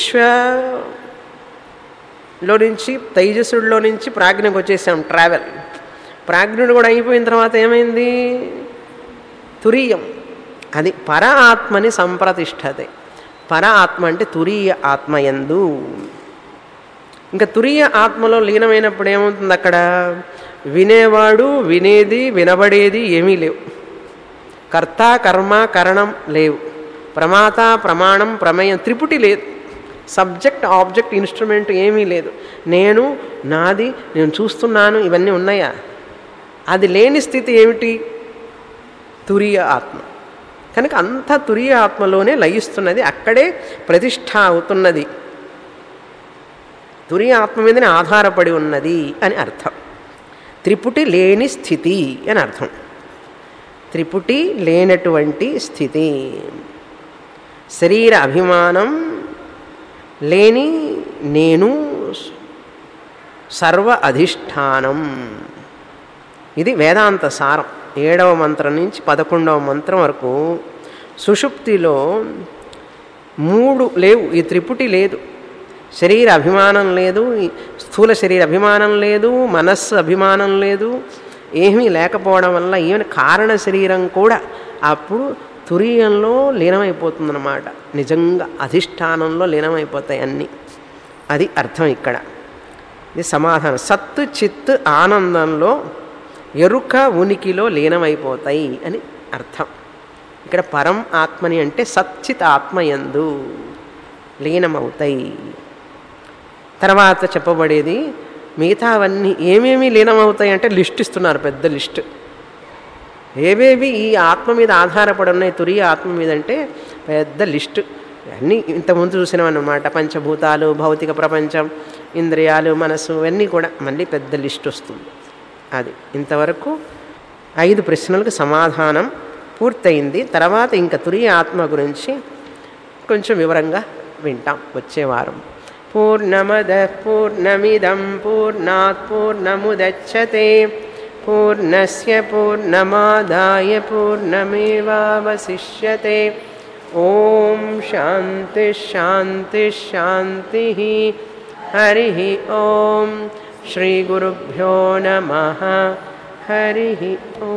విశ్వలో నుంచి తైజసుడిలో నుంచి ప్రాజ్ఞకు వచ్చేసాం ట్రావెల్ ప్రాజ్ఞుడు కూడా అయిపోయిన తర్వాత ఏమైంది తురీయం అది పర ఆత్మని సంప్రతిష్టతే పర ఆత్మ అంటే తురీయ ఆత్మయందు ఇంకా తురీయ ఆత్మలో లీనమైనప్పుడు ఏమవుతుంది అక్కడ వినేవాడు వినేది వినబడేది ఏమీ లేవు కర్త కర్మ కరణం లేవు ప్రమాత ప్రమాణం ప్రమేయం త్రిపుటి లేదు సబ్జెక్ట్ ఆబ్జెక్ట్ ఇన్స్ట్రుమెంట్ ఏమీ లేదు నేను నాది నేను చూస్తున్నాను ఇవన్నీ ఉన్నాయా అది లేని స్థితి ఏమిటి తురియ ఆత్మ కనుక అంతా తురియ ఆత్మలోనే లయిస్తున్నది అక్కడే ప్రతిష్ట అవుతున్నది తురియ ఆత్మ మీదనే ఆధారపడి ఉన్నది అని అర్థం త్రిపుటి లేని స్థితి అని అర్థం త్రిపుటి లేనటువంటి స్థితి శరీర అభిమానం లేని నేను సర్వ అధిష్టానం ఇది వేదాంత సారం ఏడవ మంత్రం నుంచి పదకొండవ మంత్రం వరకు సుషుప్తిలో మూడు లేవు ఈ త్రిపుటి లేదు శరీర అభిమానం లేదు ఈ స్థూల శరీర అభిమానం లేదు మనస్సు అభిమానం లేదు ఏమీ లేకపోవడం వల్ల ఈవెన్ కారణ శరీరం కూడా అప్పుడు తురియంలో లీనమైపోతుందన్నమాట నిజంగా అధిష్టానంలో లీనమైపోతాయి అన్నీ అది అర్థం ఇక్కడ ఇది సమాధానం సత్తు చిత్తు ఆనందంలో ఎరుక ఉనికిలో లీనమైపోతాయి అని అర్థం ఇక్కడ పరం ఆత్మని అంటే సచ్చిత్ ఆత్మయందు లీనమవుతాయి తర్వాత చెప్పబడేది మిగతావన్నీ ఏమేమి లీనమవుతాయి అంటే లిస్ట్ ఇస్తున్నారు పెద్ద లిస్ట్ ఏవేవి ఈ ఆత్మ మీద ఆధారపడి ఉన్నాయి తురియ ఆత్మ మీద అంటే పెద్ద లిస్టు అన్నీ ఇంతకుముందు చూసినామన్నమాట పంచభూతాలు భౌతిక ప్రపంచం ఇంద్రియాలు మనసు ఇవన్నీ కూడా మళ్ళీ పెద్ద లిస్ట్ వస్తుంది అది ఇంతవరకు ఐదు ప్రశ్నలకు సమాధానం పూర్తయింది తర్వాత ఇంకా తురియ ఆత్మ గురించి కొంచెం వివరంగా వింటాం వచ్చే వారం పూర్ణమద పూర్ణమిదం పూర్ణాత్ పూర్ణముదచ్చతే పూర్ణస్య పూర్ణమాదాయ పూర్ణమేవావశిష్యతే ఓం శాంతి శాంతి శాంతి హరి ఓం శ్రీ గురుభ్యో నమ హరి ఓం